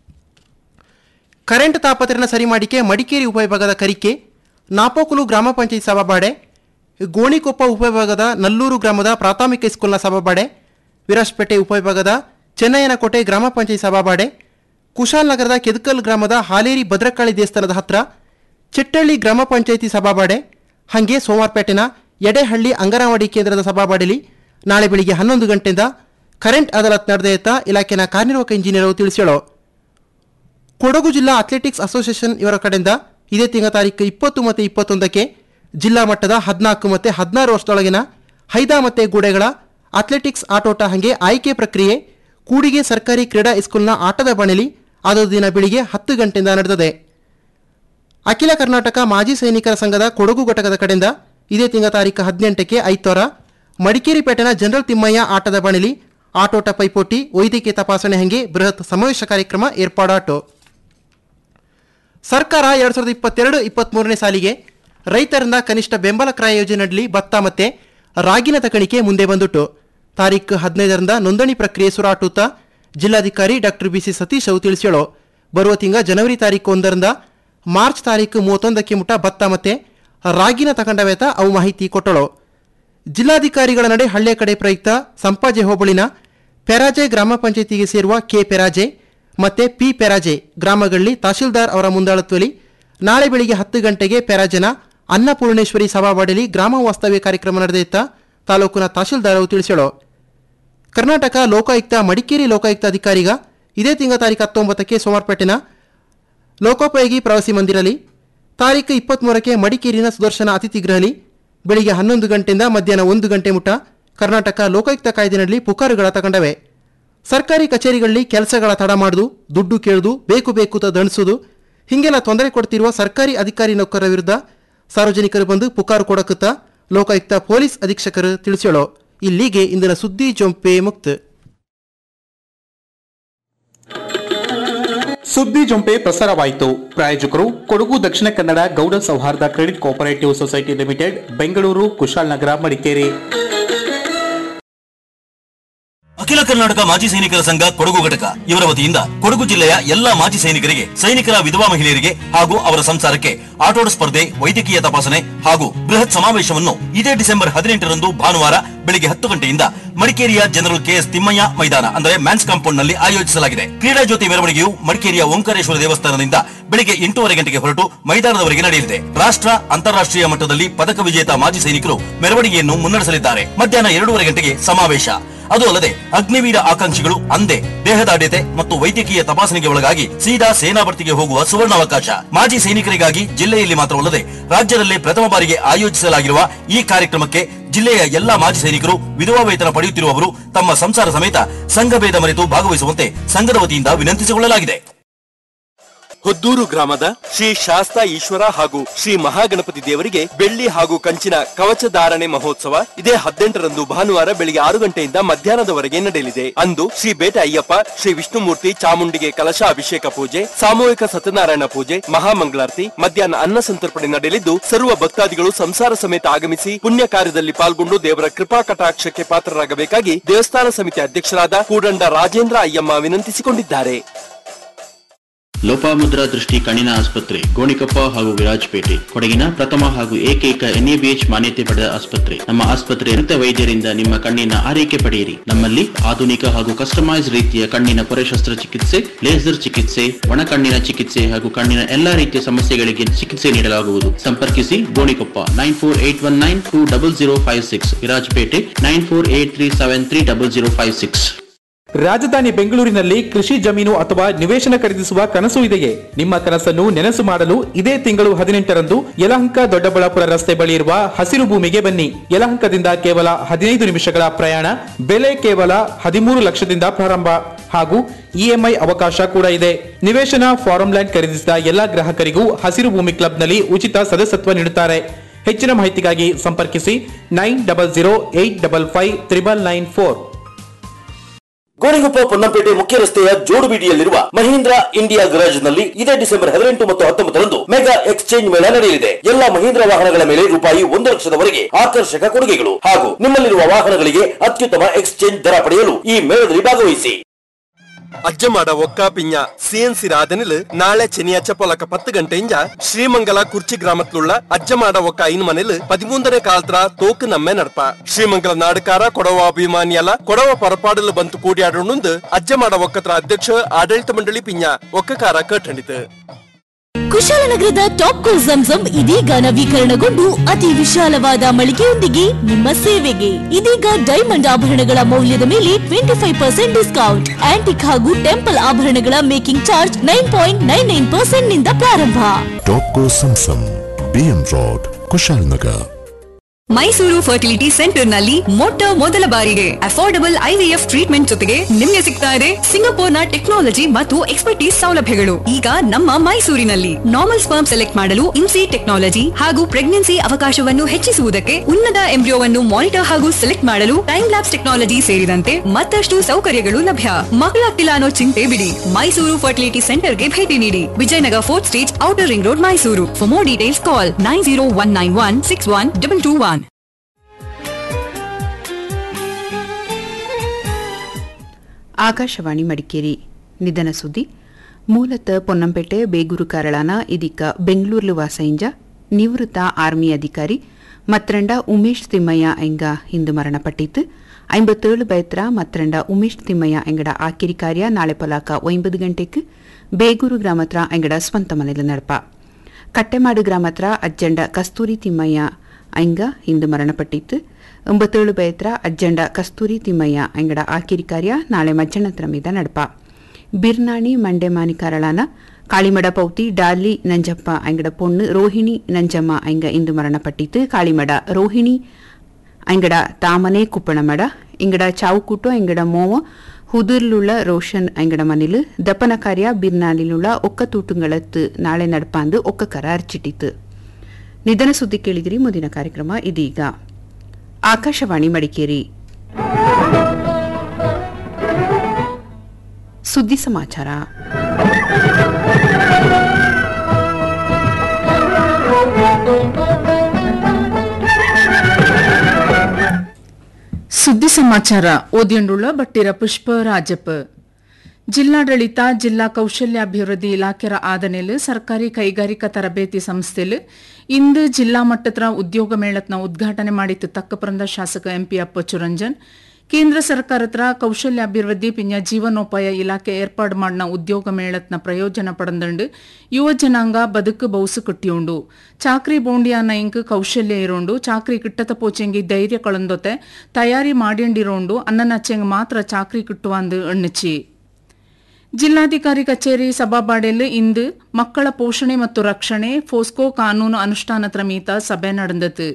ಕರೆಂಟ್ ತಾಪತ್ರನ ಸರಿ ಮಾಡಿಕೆ ಮಡಿಕೇರಿ ಉಪವಿಭಾಗದ ಕರಿಕೆ ನಾಪೋಕುಲು ಗ್ರಾಮ ಪಂಚಾಯತ್ ಸಭಾಬಾಡೆ ಗೋಣಿಕೊಪ್ಪ ಉಪವಿಭಾಗದ ನಲ್ಲೂರು ಗ್ರಾಮದ ಪ್ರಾಥಮಿಕ ಸ್ಕೂಲ್ನ ಸಭಾಬಾಡೆ ವಿರಾಜ್ಪೇಟೆ ಉಪವಿಭಾಗದ ಚೆನ್ನಯ್ಯನಕೋಟೆ ಗ್ರಾಮ ಪಂಚಾಯತ್ ಸಭಾಬಾಡೆ ಕುಶಾಲನಗರದ ಕೆದಕಲ್ ಗ್ರಾಮದ ಹಾಲೇರಿ ಭದ್ರಕಾಳಿ ದೇವಸ್ಥಾನದ ಹತ್ರ ಚಿಟ್ಟಳ್ಳಿ ಗ್ರಾಮ ಪಂಚಾಯಿತಿ ಸಭಾಬಾಡೆ ಹಾಗೆ ಸೋಮವಾರಪೇಟೆನ ಎಡೆಹಳ್ಳಿ ಅಂಗನವಾಡಿ ಕೇಂದ್ರದ ಸಭಾಬಾಡೆಲಿ ನಾಳೆ ಬೆಳಿಗ್ಗೆ ಹನ್ನೊಂದು ಗಂಟೆಯಿಂದ ಕರೆಂಟ್ ಅದಾಲತ್ ನಡೆದೆಯತ್ತ ಇಲಾಖೆನ ಕಾರ್ಯನಿರ್ವಾಹಕ ಇಂಜಿನಿಯರ್ ತಿಳಿಸ್ಯಾಳು ಕೊಡಗು ಜಿಲ್ಲಾ ಅಥ್ಲೆಟಿಕ್ಸ್ ಅಸೋಸಿಯೇಷನ್ ಇವರ ಕಡೆಯಿಂದ ಇದೇ ತಿಂಗಳ ತಾರೀಕು ಇಪ್ಪತ್ತು ಮತ್ತು ಇಪ್ಪತ್ತೊಂದಕ್ಕೆ ಜಿಲ್ಲಾ ಮಟ್ಟದ ಹದಿನಾಲ್ಕು ಮತ್ತು ಹದಿನಾರು ವರ್ಷದೊಳಗಿನ ಹೈದಾ ಮತ್ತು ಗೂಡೆಗಳ ಅಥ್ಲೆಟಿಕ್ಸ್ ಆಟೋಟ ಹಾಗೆ ಆಯ್ಕೆ ಪ್ರಕ್ರಿಯೆ ಕೂಡಿಗೆ ಸರ್ಕಾರಿ ಕ್ರೀಡಾ ಸ್ಕೂಲ್ನ ಆಟದ ಬಣಿಲಿ ಅದು ದಿನ ಬೆಳಿಗ್ಗೆ ಹತ್ತು ಗಂಟೆಯಿಂದ ನಡೆದಿದೆ ಅಖಿಲ ಕರ್ನಾಟಕ ಮಾಜಿ ಸೈನಿಕರ ಸಂಘದ ಕೊಡಗು ಘಟಕದ ಕಡೆಯಿಂದ ಇದೇ ತಿಂಗಳ ತಾರೀಕು ಹದಿನೆಂಟಕ್ಕೆ ಐತವಾರ ಮಡಿಕೇರಿ ಪೇಟೆನ ಜನರಲ್ ತಿಮ್ಮಯ್ಯ ಆಟದ ಬಣಿಲಿ ಆಟೋಟ ಪೈಪೋಟಿ ವೈದ್ಯಕೀಯ ತಪಾಸಣೆ ಹಂಗೆ ಬೃಹತ್ ಸಮಾವೇಶ ಕಾರ್ಯಕ್ರಮ ಏರ್ಪಾಡಾಟು ಸರ್ಕಾರ ಎರಡ್ ಸಾವಿರದ ಇಪ್ಪತ್ತೆರಡು ಇಪ್ಪತ್ಮೂರನೇ ಸಾಲಿಗೆ ರೈತರಿಂದ ಕನಿಷ್ಠ ಬೆಂಬಲ ಕ್ರಯ ಯೋಜನೆಯಲ್ಲಿ ಭತ್ತ ಮತ್ತೆ ರಾಗಿನ ತಕಣಿಕೆ ಮುಂದೆ ಬಂದುಟ್ಟು ತಾರೀಕು ಹದಿನೈದರಿಂದ ನೋಂದಣಿ ಪ್ರಕ್ರಿಯೆ ಸುರಾಟುತ್ತ ಜಿಲ್ಲಾಧಿಕಾರಿ ಡಾಕ್ಟರ್ ಬಿಸಿ ಸತೀಶ್ ಅವು ತಿಳಿಸ್ಯಾಳು ಬರುವ ತಿಂಗ ಜನವರಿ ತಾರೀಕು ಒಂದರಿಂದ ಮಾರ್ಚ್ ತಾರೀಕು ಮೂವತ್ತೊಂದಕ್ಕೆ ಮುಟ ಭತ್ತ ಮತ್ತೆ ರಾಗಿನ ತಕಂಡವೇತ ಅವು ಮಾಹಿತಿ ಕೊಟ್ಟಳು ಜಿಲ್ಲಾಧಿಕಾರಿಗಳ ನಡೆ ಹಳ್ಳಿಯ ಕಡೆ ಪ್ರಯುಕ್ತ ಸಂಪಾಜೆ ಹೋಬಳಿನ ಪೆರಾಜೆ ಗ್ರಾಮ ಪಂಚಾಯಿತಿಗೆ ಸೇರುವ ಕೆ ಪೆರಾಜೆ ಮತ್ತೆ ಪಿ ಪೆರಾಜೆ ಗ್ರಾಮಗಳಲ್ಲಿ ತಹಶೀಲ್ದಾರ್ ಅವರ ಮುಂದಾಳತ್ವದಲ್ಲಿ ನಾಳೆ ಬೆಳಿಗ್ಗೆ ಹತ್ತು ಗಂಟೆಗೆ ಪೆರಾಜೆನ ಅನ್ನಪೂರ್ಣೇಶ್ವರಿ ಸಭಾವಾಡಿಲಿ ಗ್ರಾಮ ವಾಸ್ತವ್ಯ ಕಾರ್ಯಕ್ರಮ ನಡೆದಿತ್ತ ತಾಲೂಕಿನ ತಹಶೀಲ್ದಾರ್ ಅವರು ತಿಳಿಸ್ಯಾಳು ಕರ್ನಾಟಕ ಲೋಕಾಯುಕ್ತ ಮಡಿಕೇರಿ ಲೋಕಾಯುಕ್ತ ಅಧಿಕಾರಿಗ ಇದೇ ತಿಂಗಳ ತಾರೀಕು ಹತ್ತೊಂಬತ್ತಕ್ಕೆ ಸೋಮವಾರಪೇಟೆನ ಲೋಕೋಪಯೋಗಿ ಪ್ರವಾಸಿ ಮಂದಿರಲಿ ತಾರೀಕು ಇಪ್ಪತ್ತ್ಮೂರಕ್ಕೆ ಮಡಿಕೇರಿನ ಸುದರ್ಶನ ಅತಿಥಿ ಗೃಹಲಿ ಬೆಳಿಗ್ಗೆ ಹನ್ನೊಂದು ಗಂಟೆಯಿಂದ ಮಧ್ಯಾಹ್ನ ಒಂದು ಗಂಟೆ ಮುಟ ಕರ್ನಾಟಕ ಲೋಕಾಯುಕ್ತ ಕಾಯ್ದೆನಲ್ಲಿ ಪುಕಾರುಗಳ ತಗೊಂಡವೆ ಸರ್ಕಾರಿ ಕಚೇರಿಗಳಲ್ಲಿ ಕೆಲಸಗಳ ತಡ ಮಾಡುದು ದುಡ್ಡು ಕೇಳುದು ಬೇಕು ಬೇಕು ತ ದಣಿಸುವುದು ಹಿಂಗೆಲ್ಲ ತೊಂದರೆ ಕೊಡ್ತಿರುವ ಸರ್ಕಾರಿ ಅಧಿಕಾರಿ ನೌಕರರ ವಿರುದ್ಧ ಸಾರ್ವಜನಿಕರು ಬಂದು ಪುಕಾರು ಕೊಡಕುತ್ತ ಲೋಕಾಯುಕ್ತ ಪೊಲೀಸ್ ಅಧೀಕ್ಷಕರು ತಿಳಿಸ್ಯಾಳು ಇಲ್ಲಿಗೆ ಇಂದಿನ ಸುದ್ದಿ ಜೊಂಪೆ ಮುಕ್ತ ಸುದ್ದಿ ಜೊಂಪೆ ಪ್ರಸಾರವಾಯಿತು ಪ್ರಾಯೋಜಕರು ಕೊಡಗು ದಕ್ಷಿಣ Kannada Gowda Souharda credit cooperative society limited Bengaluru Kushalnagar Madikeri ಅಖಿಲ ಕರ್ನಾಟಕ ಮಾಜಿ ಸೈನಿಕರ ಸಂಘ ಕೊಡಗು ಘಟಕ ಇವರ ವತಿಯಿಂದ ಕೊಡಗು ಜಿಲ್ಲೆಯ ಎಲ್ಲಾ ಮಾಜಿ ಸೈನಿಕರಿಗೆ ಸೈನಿಕರ ವಿಧವಾ ಮಹಿಳೆಯರಿಗೆ ಹಾಗೂ ಅವರ ಸಂಸಾರಕ್ಕೆ ಆಟೋಟ ಸ್ಪರ್ಧೆ ವೈದ್ಯಕೀಯ ತಪಾಸಣೆ ಹಾಗೂ ಬೃಹತ್ ಸಮಾವೇಶವನ್ನು ಇದೇ ಡಿಸೆಂಬರ್ ಹದಿನೆಂಟರಂದು ಭಾನುವಾರ ಬೆಳಿಗ್ಗೆ ಹತ್ತು ಗಂಟೆಯಿಂದ ಮಡಿಕೇರಿಯ ಜನರಲ್ ಕೆಎಸ್ ತಿಮ್ಮಯ್ಯ ಮೈದಾನ ಅಂದರೆ ಮ್ಯಾನ್ಸ್ ಕಾಂಪೌಂಡ್ ನಲ್ಲಿ ಆಯೋಜಿಸಲಾಗಿದೆ ಕ್ರೀಡಾ ಜ್ಯೋತಿ ಮೆರವಣಿಗೆಯು ಮಡಿಕೇರಿಯ ಓಂಕಾರೇಶ್ವರ ದೇವಸ್ಥಾನದಿಂದ ಬೆಳಿಗ್ಗೆ ಎಂಟೂವರೆ ಗಂಟೆಗೆ ಹೊರಟು ಮೈದಾನದವರೆಗೆ ನಡೆಯಲಿದೆ ರಾಷ್ಟ್ರ ಅಂತಾರಾಷ್ಟ್ರೀಯ ಮಟ್ಟದಲ್ಲಿ ಪದಕ ವಿಜೇತ ಮಾಜಿ ಸೈನಿಕರು ಮೆರವಣಿಗೆಯನ್ನು ಮುನ್ನಡೆಸಲಿದ್ದಾರೆ ಮಧ್ಯಾಹ್ನ ಎರಡೂವರೆ ಗಂಟೆಗೆ ಸಮಾವೇಶ ಅದು ಅಲ್ಲದೆ ಅಗ್ನಿವೀರ ಆಕಾಂಕ್ಷಿಗಳು ಅಂದೆ ದೇಹದಾಢ್ಯತೆ ಮತ್ತು ವೈದ್ಯಕೀಯ ತಪಾಸಣೆಗೆ ಒಳಗಾಗಿ ಸೀದಾ ಸೇನಾ ಭರ್ತಿಗೆ ಹೋಗುವ ಸುವರ್ಣಾವಕಾಶ ಮಾಜಿ ಸೈನಿಕರಿಗಾಗಿ ಜಿಲ್ಲೆಯಲ್ಲಿ ಮಾತ್ರವಲ್ಲದೆ ರಾಜ್ಯದಲ್ಲೇ ಪ್ರಥಮ ಬಾರಿಗೆ ಆಯೋಜಿಸಲಾಗಿರುವ ಈ ಕಾರ್ಯಕ್ರಮಕ್ಕೆ ಜಿಲ್ಲೆಯ ಎಲ್ಲಾ ಮಾಜಿ ಸೈನಿಕರು ವಿಧವಾ ವೇತನ ಪಡೆಯುತ್ತಿರುವವರು ತಮ್ಮ ಸಂಸಾರ ಸಮೇತ ಸಂಘಭೇದ ಮರೆತು ಭಾಗವಹಿಸುವಂತೆ ಸಂಘದ ವತಿಯಿಂದ ವಿನಂತಿಸಿಕೊಳ್ಳಲಾಗಿದೆ ಹೊದ್ದೂರು ಗ್ರಾಮದ ಶ್ರೀ ಶಾಸ್ತಾ ಈಶ್ವರ ಹಾಗೂ ಶ್ರೀ ಮಹಾಗಣಪತಿ ದೇವರಿಗೆ ಬೆಳ್ಳಿ ಹಾಗೂ ಕಂಚಿನ ಕವಚಧಾರಣೆ ಮಹೋತ್ಸವ ಇದೇ ಹದಿನೆಂಟರಂದು ಭಾನುವಾರ ಬೆಳಿಗ್ಗೆ ಆರು ಗಂಟೆಯಿಂದ ಮಧ್ಯಾಹ್ನದವರೆಗೆ ನಡೆಯಲಿದೆ ಅಂದು ಶ್ರೀ ಬೇಟೆ ಅಯ್ಯಪ್ಪ ಶ್ರೀ ವಿಷ್ಣುಮೂರ್ತಿ ಚಾಮುಂಡಿಗೆ ಕಲಶ ಅಭಿಷೇಕ ಪೂಜೆ ಸಾಮೂಹಿಕ ಸತ್ಯನಾರಾಯಣ ಪೂಜೆ ಮಹಾಮಂಗಳಾರತಿ ಮಧ್ಯಾಹ್ನ ಅನ್ನ ಸಂತರ್ಪಣೆ ನಡೆಯಲಿದ್ದು ಸರ್ವ ಭಕ್ತಾದಿಗಳು ಸಂಸಾರ ಸಮೇತ ಆಗಮಿಸಿ ಪುಣ್ಯ ಕಾರ್ಯದಲ್ಲಿ ಪಾಲ್ಗೊಂಡು ದೇವರ ಕೃಪಾ ಕಟಾಕ್ಷಕ್ಕೆ ಪಾತ್ರರಾಗಬೇಕಾಗಿ ದೇವಸ್ಥಾನ ಸಮಿತಿ ಅಧ್ಯಕ್ಷರಾದ ಕೂಡಂಡ ರಾಜೇಂದ್ರ ಅಯ್ಯಮ್ಮ ವಿನಂತಿಸಿಕೊಂಡಿದ್ದಾರೆ ಲೋಪಾಮುದ್ರಾ ದೃಷ್ಟಿ ಕಣ್ಣಿನ ಆಸ್ಪತ್ರೆ ಗೋಣಿಕೊಪ್ಪ ಹಾಗೂ ವಿರಾಜಪೇಟೆ ಕೊಡಗಿನ ಪ್ರಥಮ ಹಾಗೂ ಏಕೈಕ ಎನ್ಎಬಿಎಚ್ ಮಾನ್ಯತೆ ಪಡೆದ ಆಸ್ಪತ್ರೆ ನಮ್ಮ ಆಸ್ಪತ್ರೆ ನುರಿತ ವೈದ್ಯರಿಂದ ನಿಮ್ಮ ಕಣ್ಣಿನ ಆರೈಕೆ ಪಡೆಯಿರಿ ನಮ್ಮಲ್ಲಿ ಆಧುನಿಕ ಹಾಗೂ ಕಸ್ಟಮೈಸ್ ರೀತಿಯ ಕಣ್ಣಿನ ಪೊರೆ ಶಸ್ತ್ರಚಿಕಿತ್ಸೆ ಲೇಸರ್ ಚಿಕಿತ್ಸೆ ಒಣ ಕಣ್ಣಿನ ಚಿಕಿತ್ಸೆ ಹಾಗೂ ಕಣ್ಣಿನ ಎಲ್ಲಾ ರೀತಿಯ ಸಮಸ್ಯೆಗಳಿಗೆ ಚಿಕಿತ್ಸೆ ನೀಡಲಾಗುವುದು ಸಂಪರ್ಕಿಸಿ Gonikoppa nine four eight one nine two double zero five six Virajpet nine four eight three seven three double zero five six ರಾಜಧಾನಿ ಬೆಂಗಳೂರಿನಲ್ಲಿ ಕೃಷಿ ಜಮೀನು ಅಥವಾ ನಿವೇಶನ ಖರೀದಿಸುವ ಕನಸು ಇದೆಯೇ ನಿಮ್ಮ ಕನಸನ್ನು ನೆನಸು ಮಾಡಲು ಇದೇ ತಿಂಗಳು ಹದಿನೆಂಟರಂದು ಯಲಹಂಕ ದೊಡ್ಡಬಳ್ಳಾಪುರ ರಸ್ತೆ ಬಳಿ ಇರುವ ಹಸಿರು ಭೂಮಿಗೆ ಬನ್ನಿ ಯಲಹಂಕದಿಂದ ಕೇವಲ ಹದಿನೈದು ನಿಮಿಷಗಳ ಪ್ರಯಾಣ ಬೆಲೆ ಕೇವಲ ಹದಿಮೂರು ಲಕ್ಷದಿಂದ ಪ್ರಾರಂಭ ಹಾಗೂ ಇಎಂಐ ಅವಕಾಶ ಕೂಡ ಇದೆ ನಿವೇಶನ ಫಾರಂ ಲ್ಯಾಂಡ್ ಖರೀದಿಸಿದ ಎಲ್ಲಾ ಗ್ರಾಹಕರಿಗೂ ಹಸಿರು ಭೂಮಿ ಕ್ಲಬ್ನಲ್ಲಿ ಉಚಿತ ಸದಸ್ಯತ್ವ ನೀಡುತ್ತಾರೆ ಹೆಚ್ಚಿನ ಮಾಹಿತಿಗಾಗಿ ಸಂಪರ್ಕಿಸಿ nine double zero eight double five triple nine four Gonikoppa Ponnampet ಮುಖ್ಯ ರಸ್ತೆಯ ಜೋಡುಬೀಡಿಯಲ್ಲಿರುವ ಮಹೀಂದ್ರ ಇಂಡಿಯಾ ಗರಾಜ್ನಲ್ಲಿ ಇದೇ ಡಿಸೆಂಬರ್ ಹದಿನೆಂಟು ಮತ್ತು ಹತ್ತೊಂಬತ್ತರಂದು ಮೆಗಾ ಎಕ್ಸ್ಚೇಂಜ್ ಮೇಳ ನಡೆಯಲಿದೆ ಎಲ್ಲಾ ಮಹೀಂದ್ರ ವಾಹನಗಳ ಮೇಲೆ ರೂಪಾಯಿ ಒಂದು ಲಕ್ಷದವರೆಗೆ ಆಕರ್ಷಕ ಕೊಡುಗೆಗಳು ಹಾಗೂ ನಿಮ್ಮಲ್ಲಿರುವ ವಾಹನಗಳಿಗೆ ಅತ್ಯುತ್ತಮ ಎಕ್ಸ್ಚೇಂಜ್ ದರ ಪಡೆಯಲು ಈ ಮೇಳದಲ್ಲಿ ಭಾಗವಹಿಸಿ ಅಜ್ಜಮಾಡ ಒಕ್ಕ ಪಿಂಜ ಸಿಎನ್ಸಿ ರಾಧನಿಲ್ ನಾಳೆ ಚೆನಿಯಾಚ ಪೊಲಕ ಪತ್ತು ಗಂಟೆಯಿಂದ ಶ್ರೀಮಂಗಲ ಕುರ್ಚಿ ಗ್ರಾಮತ್ಲುಳ್ಳ ಅಜ್ಜಮಾಡ ಒಕ್ಕ ಐನ್ ಮನೆಲ್ ಪದಿಮೂಂದನೇ ಕಾಲತ್ರ ತೋಕು ನಮ್ಮೆ ನಡ್ಪ ಶ್ರೀಮಂಗಲ ನಾಡಕಾರ ಕೊಡವ ಅಭಿಮಾನಿಯಲ ಕೊಡವ ಪರಪಾಡಲು ಬಂತು ಕೂಡಿಯಾಡೋಣಂದು ಅಜ್ಜಮಾಡ ಒಕ್ಕತ್ರ ಅಧ್ಯಕ್ಷ ಆಡಳಿತ ಮಂಡಳಿ ಪಿಂಜ ಒಕ್ಕಕಾರ ಕಟ್ಟಂಡಿತು ಕುಶಾಲನಗರದ ಟಾಪ್ ಕೋ ಜಂಜಂ ಇದೀಗ ನವೀಕರಣಗೊಂಡು ಅತಿ ವಿಶಾಲವಾದ ಮಳಿಗೆಯೊಂದಿಗೆ ನಿಮ್ಮ ಸೇವೆಗೆ ಇದೀಗ ಡೈಮಂಡ್ ಆಭರಣಗಳ ಮೌಲ್ಯದ ಮೇಲೆ twenty five percent discount antique ಹಾಗೂ ಟೆಂಪಲ್ ಆಭರಣಗಳ making charge nine point nine nine percent ನಿಂದ ಪ್ರಾರಂಭ ಟಾಪ್ಕೋ ಸಂಸಮ್ BM road Kushalnagar Mysuru fertility centre ನಲ್ಲಿ ಮೊಟ್ಟ ಮೊದಲ ಬಾರಿಗೆ ಅಫೋರ್ಡಬಲ್ ಐವಿಎಫ್ ಟ್ರೀಟ್ಮೆಂಟ್ ಜೊತೆಗೆ ನಿಮಗೆ ಸಿಗ್ತಾ ಇದೆ ಸಿಂಗಪೂರ್ನ ಟೆಕ್ನಾಲಜಿ ಮತ್ತು ಎಕ್ಸ್ಪರ್ಟೀಸ್ ಸೌಲಭ್ಯಗಳು ಈಗ ನಮ್ಮ ಮೈಸೂರಿನಲ್ಲಿ ನಾರ್ಮಲ್ ಸ್ಪರ್ಮ್ ಸೆಲೆಕ್ಟ್ ಮಾಡಲು ಇನ್ಸಿ ಟೆಕ್ನಾಲಜಿ ಹಾಗೂ ಪ್ರೆಗ್ನೆನ್ಸಿ ಅವಕಾಶವನ್ನು ಹೆಚ್ಚಿಸುವುದಕ್ಕೆ ಉನ್ನತ ಎಂಬ್ರಿಯೋವನ್ನು ಮಾನಿಟರ್ ಹಾಗೂ ಸೆಲೆಕ್ಟ್ ಮಾಡಲು ಟೈಮ್ ಲ್ಯಾಬ್ಸ್ ಟೆಕ್ನಾಲಜಿ ಸೇರಿದಂತೆ ಮತ್ತಷ್ಟು ಸೌಕರ್ಯಗಳು ಲಭ್ಯ ಮಕ್ಕಳಾಗ್ತಿಲ್ಲ ಅನ್ನೋ ಚಿಂತೆ ಬಿಡಿ ಮೈಸೂರು ಫರ್ಟಿಲಿಟಿ ಸೆಂಟರ್ಗೆ ಭೇಟಿ ನೀಡಿ Vijayanagar fourth stage outer ring road Mysuru for more details call nine zero one nine one six one double two one Akashvani Madikeri ನಿಧನ ಸುದ್ದಿ ಮೂಲತಃ ಪೊನ್ನಂಪೇಟೆ ಬೇಗೂರು ಕಾರಳಾನ ಇದೀಗ ಬೆಂಗಳೂರು ವಾಸೈಂಜ ನಿವೃತ್ತ ಆರ್ಮಿ ಅಧಿಕಾರಿ ಮತ್ರಂಡ ಉಮೇಶ್ ತಿಮ್ಮಯ್ಯ ಎಂಗ ಇಂದು ಮರಣಪಟ್ಟಿತ್ತು ಐಂಬತ್ತೇಳು ಬೈತ್ರ ಮತ್ರಂಡ ಉಮೇಶ್ ತಿಮ್ಮಯ್ಯ ಎಂಗಡ ಆಕಿರಿ ಕಾರ್ಯ ನಾಳೆ ಪೊಲಾಕ ಒಂಬತ್ತು ಗಂಟೆಗೆ ಬೇಗೂರು ಗ್ರಾಮತ್ರ ಎಂಗಡ ಸ್ವಂತ ಮನೆಯಲ್ಲಿ ನಡಪ ಕಟ್ಟೆಮಾಡು ಗ್ರಾಮತ್ರ ಅಜ್ಜಂಡ ಕಸ್ತೂರಿ ತಿಮ್ಮಯ್ಯ ಐಂಗ ಇಂದು ಮರಣಪಟ್ಟಿತ್ತು ಒಂಬತ್ತೇಳು ಬೈತ್ರ ಅಜ್ಜಂಡ ಕಸ್ತೂರಿ ತಿಮ್ಮಯ್ಯ ಎಂಗಡ ಆಕಿರಿ ಕಾರ್ಯ ನಾಳೆ ಮಜ್ಜಣ್ಣತ್ರ ಮೀದ ನಡಪ ಬಿರ್ನಾಣಿ ಮಂಡೆಮಾನಿ ಕರಳಾನ ಕಾಳಿಮಡ ಪೌತಿ ಡಾಲಿ ನಂಜಪ್ಪ ಅಂಗಡ ಪೊಣ್ಣು ರೋಹಿಣಿ ನಂಜಮ್ಮ ಅಂಗ ಇಂದು ಮರಣಪಟ್ಟಿತ್ತು ಕಾಳಿಮಡ ರೋಹಿಣಿ ಅಂಗಡ ತಾಮನೆ ಕುಪ್ಪಣಮಡ ಇಂಗಡ ಚಾವುಕುಟು ಎಂಗಡ ಮೋವ ಹುದುರ್ಲುಳ್ಳ ರೋಷನ್ ಅಂಗಡ ಮನಿಲು ದಪನ ಕಾರ್ಯ ಬಿರ್ನಾಲಿಲುಳ್ಳ ಒಕ್ಕ ತೂಟುಂಗಳತ್ತು ನಾಳೆ ನಡ್ಪಾಂದು ಒಕ್ಕ ಕರ ಅರ್ಚಿಟ್ಟಿತು ನಿಧನ ಸುದ್ದಿ ಕೇಳಿದಿರಿ ಮುಂದಿನ ಕಾರ್ಯಕ್ರಮ ಇದೀಗ ಆಕಾಶವಾಣಿ ಮಡಿಕೇರಿ ಸುದ್ದಿ ಸಮಾಚಾರ ಸುದ್ದಿ ಸಮಾಚಾರ ಓದಿಯಂಡುಳ್ಳ ಬಟ್ಟಿರ ಪುಷ್ಪ ರಾಜಪ್ಪ ಜಿಲ್ಲಾಡಳಿತ ಜಿಲ್ಲಾ ಕೌಶಲ್ಯಾಭಿವೃದ್ಧಿ ಇಲಾಖೆರ ಆದನೆಲು ಸರ್ಕಾರಿ ಕೈಗಾರಿಕಾ ತರಬೇತಿ ಸಂಸ್ಥೆಲು ಇಂದು ಜಿಲ್ಲಾ ಮಟ್ಟದ ಉದ್ಯೋಗ ಮೇಳತ್ನ ಉದ್ಘಾಟನೆ ಮಾಡಿತ್ತು ತಕ್ಕಪುರಂದ ಶಾಸಕ ಎಂಪಿ ಅಪ್ಪಚ್ಚುರಂಜನ್ ಕೇಂದ್ರ ಸರ್ಕಾರತ್ರ ಕೌಶಲ್ಯಾಭಿವೃದ್ಧಿ ಪಿಂಜ ಜೀವನೋಪಾಯ ಇಲಾಖೆ ಏರ್ಪಾಡು ಮಾಡಿನ ಉದ್ಯೋಗ ಮೇಳತ್ನ ಪ್ರಯೋಜನ ಪಡೆದಂಡು ಯುವ ಜನಾಂಗ ಬದುಕು ಬೌಸು ಕಟ್ಟಿಯುಂಡು ಚಾಕ್ರಿ ಬೋಂಡಿಯಾನ ಇಂಕ್ ಕೌಶಲ್ಯ ಇರೋಂಡು ಚಾಕ್ರಿ ಕಿಟ್ಟತ ಪೋಚೆಂಗಿ ಧೈರ್ಯ ಕಳಂದೊತೆ ತಯಾರಿ ಮಾಡಿಂಡಿರೋಂಡು ಅನ್ನನಚ್ಚೆಂಗ್ ಮಾತ್ರ ಚಾಕ್ರಿ ಕಿಟ್ಟುವಂದು ಎಣ್ಣಚಿ ಜಿಲ್ಲಾಧಿಕಾರಿ ಕಚೇರಿ ಸಭಾಬಾಡೆಲ್ ಇಂದು ಮಕ್ಕಳ ಪೋಷಣೆ ಮತ್ತು ರಕ್ಷಣೆ ಫೋಸ್ಕೋ ಕಾನೂನು ಅನುಷ್ಠಾನತ್ರ ಮೀತ ಸಭೆ ನಡೆದತು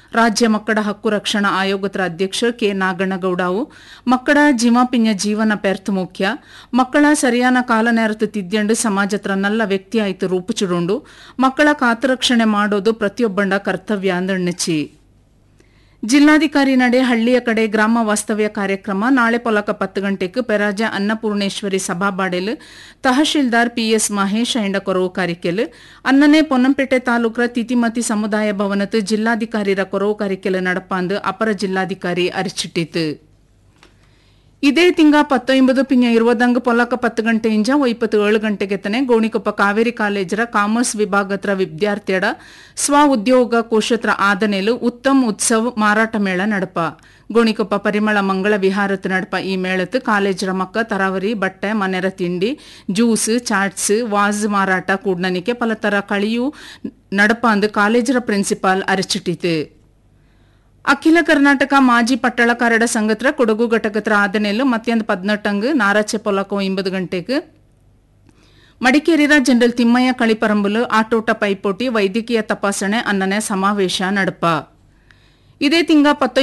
ರಾಜ್ಯ ಮಕ್ಕಳ ಹಕ್ಕು ರಕ್ಷಣಾ ಆಯೋಗದ ಅಧ್ಯಕ್ಷ ಕೆ ನಾಗಣ್ಣಗೌಡವು ಮಕ್ಕಳ ಜಿಮಾಪಿಂಜ ಜೀವನ ಪೆರ್ತ್ ಮುಖ್ಯ ಮಕ್ಕಳ ಸರಿಯಾನ ಕಾಲ ನೇರತ್ತು ತಿದ್ಯಂಡು ಸಮಾಜತ್ರ ನಲ್ಲ ವ್ಯಕ್ತಿ ಆಯ್ತು ರೂಪುಚುಡುಂಡು ಮಕ್ಕಳ ಕಾತರಕ್ಷಣೆ ಮಾಡೋದು ಪ್ರತಿಯೊಬ್ಬಂಡ ಕರ್ತವ್ಯ ಅಂದಣ್ಣಚಿ ಜಿಲ್ಲಾಧಿಕಾರಿ ನಡೆ ಹಳ್ಳಿಯ ಕಡೆ ಗ್ರಾಮ ವಾಸ್ತವ್ಯ ಕಾರ್ಯಕ್ರಮ ನಾಳೆ ಪೊಲಕ ಪತ್ತು ಗಂಟೆಗೆ ಪೆರಾಜ ಅನ್ನಪೂರ್ಣೇಶ್ವರಿ ಸಭಾಬಾಡೆಲು ತಹಶೀಲ್ದಾರ್ ಪಿಎಸ್ ಮಹೇಶ್ ಐಂಡ ಕೊರವು ಕಾರಿಕೆಲು ಅನ್ನನೆ ಪೊನ್ನಂಪೇಟೆ ತಾಲೂಕರ ತಿತಿಮತಿ ಸಮುದಾಯ ಭವನತ್ತು ಜಿಲ್ಲಾಧಿಕಾರಿರ ಕೊರವು ಕಾರಿಕೆಲು நடப்பாந்து ಅಪರ ಜಿಲ್ಲಾಧಿಕಾರಿ ಅರಿಚಿಟ್ಟಿತು ಇದೇ ತಿಂಗ ಪತ್ತೊಂಬದು ಪಿಂಜ ಇರುವದಂಗ ಪೊಲಕ ಪತ್ತು ಗಂಟೆಯಿಂದ ಒಯ್ಪತ್ತು ಏಳು ಗಂಟೆಗೆ ತನೆ ಗೋಣಿಕೊಪ್ಪ ಕಾವೇರಿ ಕಾಲೇಜರ ಕಾಮರ್ಸ್ ವಿಭಾಗತ್ರ ವಿದ್ಯಾರ್ಥಿಯಡ ಸ್ವ ಉದ್ಯೋಗ ಕೋಶತ್ರ ಆದನೆಲು ಉತ್ತಮ್ ಉತ್ಸವ್ ಮಾರಾಟ ಮೇಳ ನಡಪ ಗೋಣಿಕೊಪ್ಪ ಪರಿಮಳ ಮಂಗಳ ವಿಹಾರತ್ ನಡಪ ಈ ಮೇಳತ್ ಕಾಲೇಜರ ಮಕ್ಕ ತರಾವರಿ ಬಟ್ಟೆ ಮನೆರ ತಿಂಡಿ ಜ್ಯೂಸ್ ಚಾಟ್ಸ್ ವಾಜ್ ಮಾರಾಟ ಕೂಡ್ನನಿಕೆ ಪಲತರ ಕಳಿಯು ನಡಪ ಅಂದು ಕಾಲೇಜರ ಪ್ರಿನ್ಸಿಪಾಲ್ ಅರಚಿಟ್ಟಿತು ಅಖಿಲ ಕರ್ನಾಟಕ ಮಾಜಿ ಪಟ್ಟಳಕಾರರ ಸಂಘತ್ರ ಕೊಡಗು ಘಟಕತ್ರ ಆದನೆಲು ಮತ್ತೊಂದು ಪದ್ನೆಟ್ಟಂಗ್ ನಾರಾಚೆ ಪೊಲಕ ಒಂಬತ್ತು ಗಂಟೆಗೆ ಮಡಿಕೇರಿರ ಜನರಲ್ ತಿಮ್ಮಯ್ಯ ಕಳಿಪರಂಬುಲು ಆಟೋಟ ಪೈಪೋಟಿ ವೈದ್ಯಕೀಯ ತಪಾಸಣೆ ಅನ್ನನೆ ಸಮಾವೇಶ ನಡಪ ಇದೇ ತಿಂಗ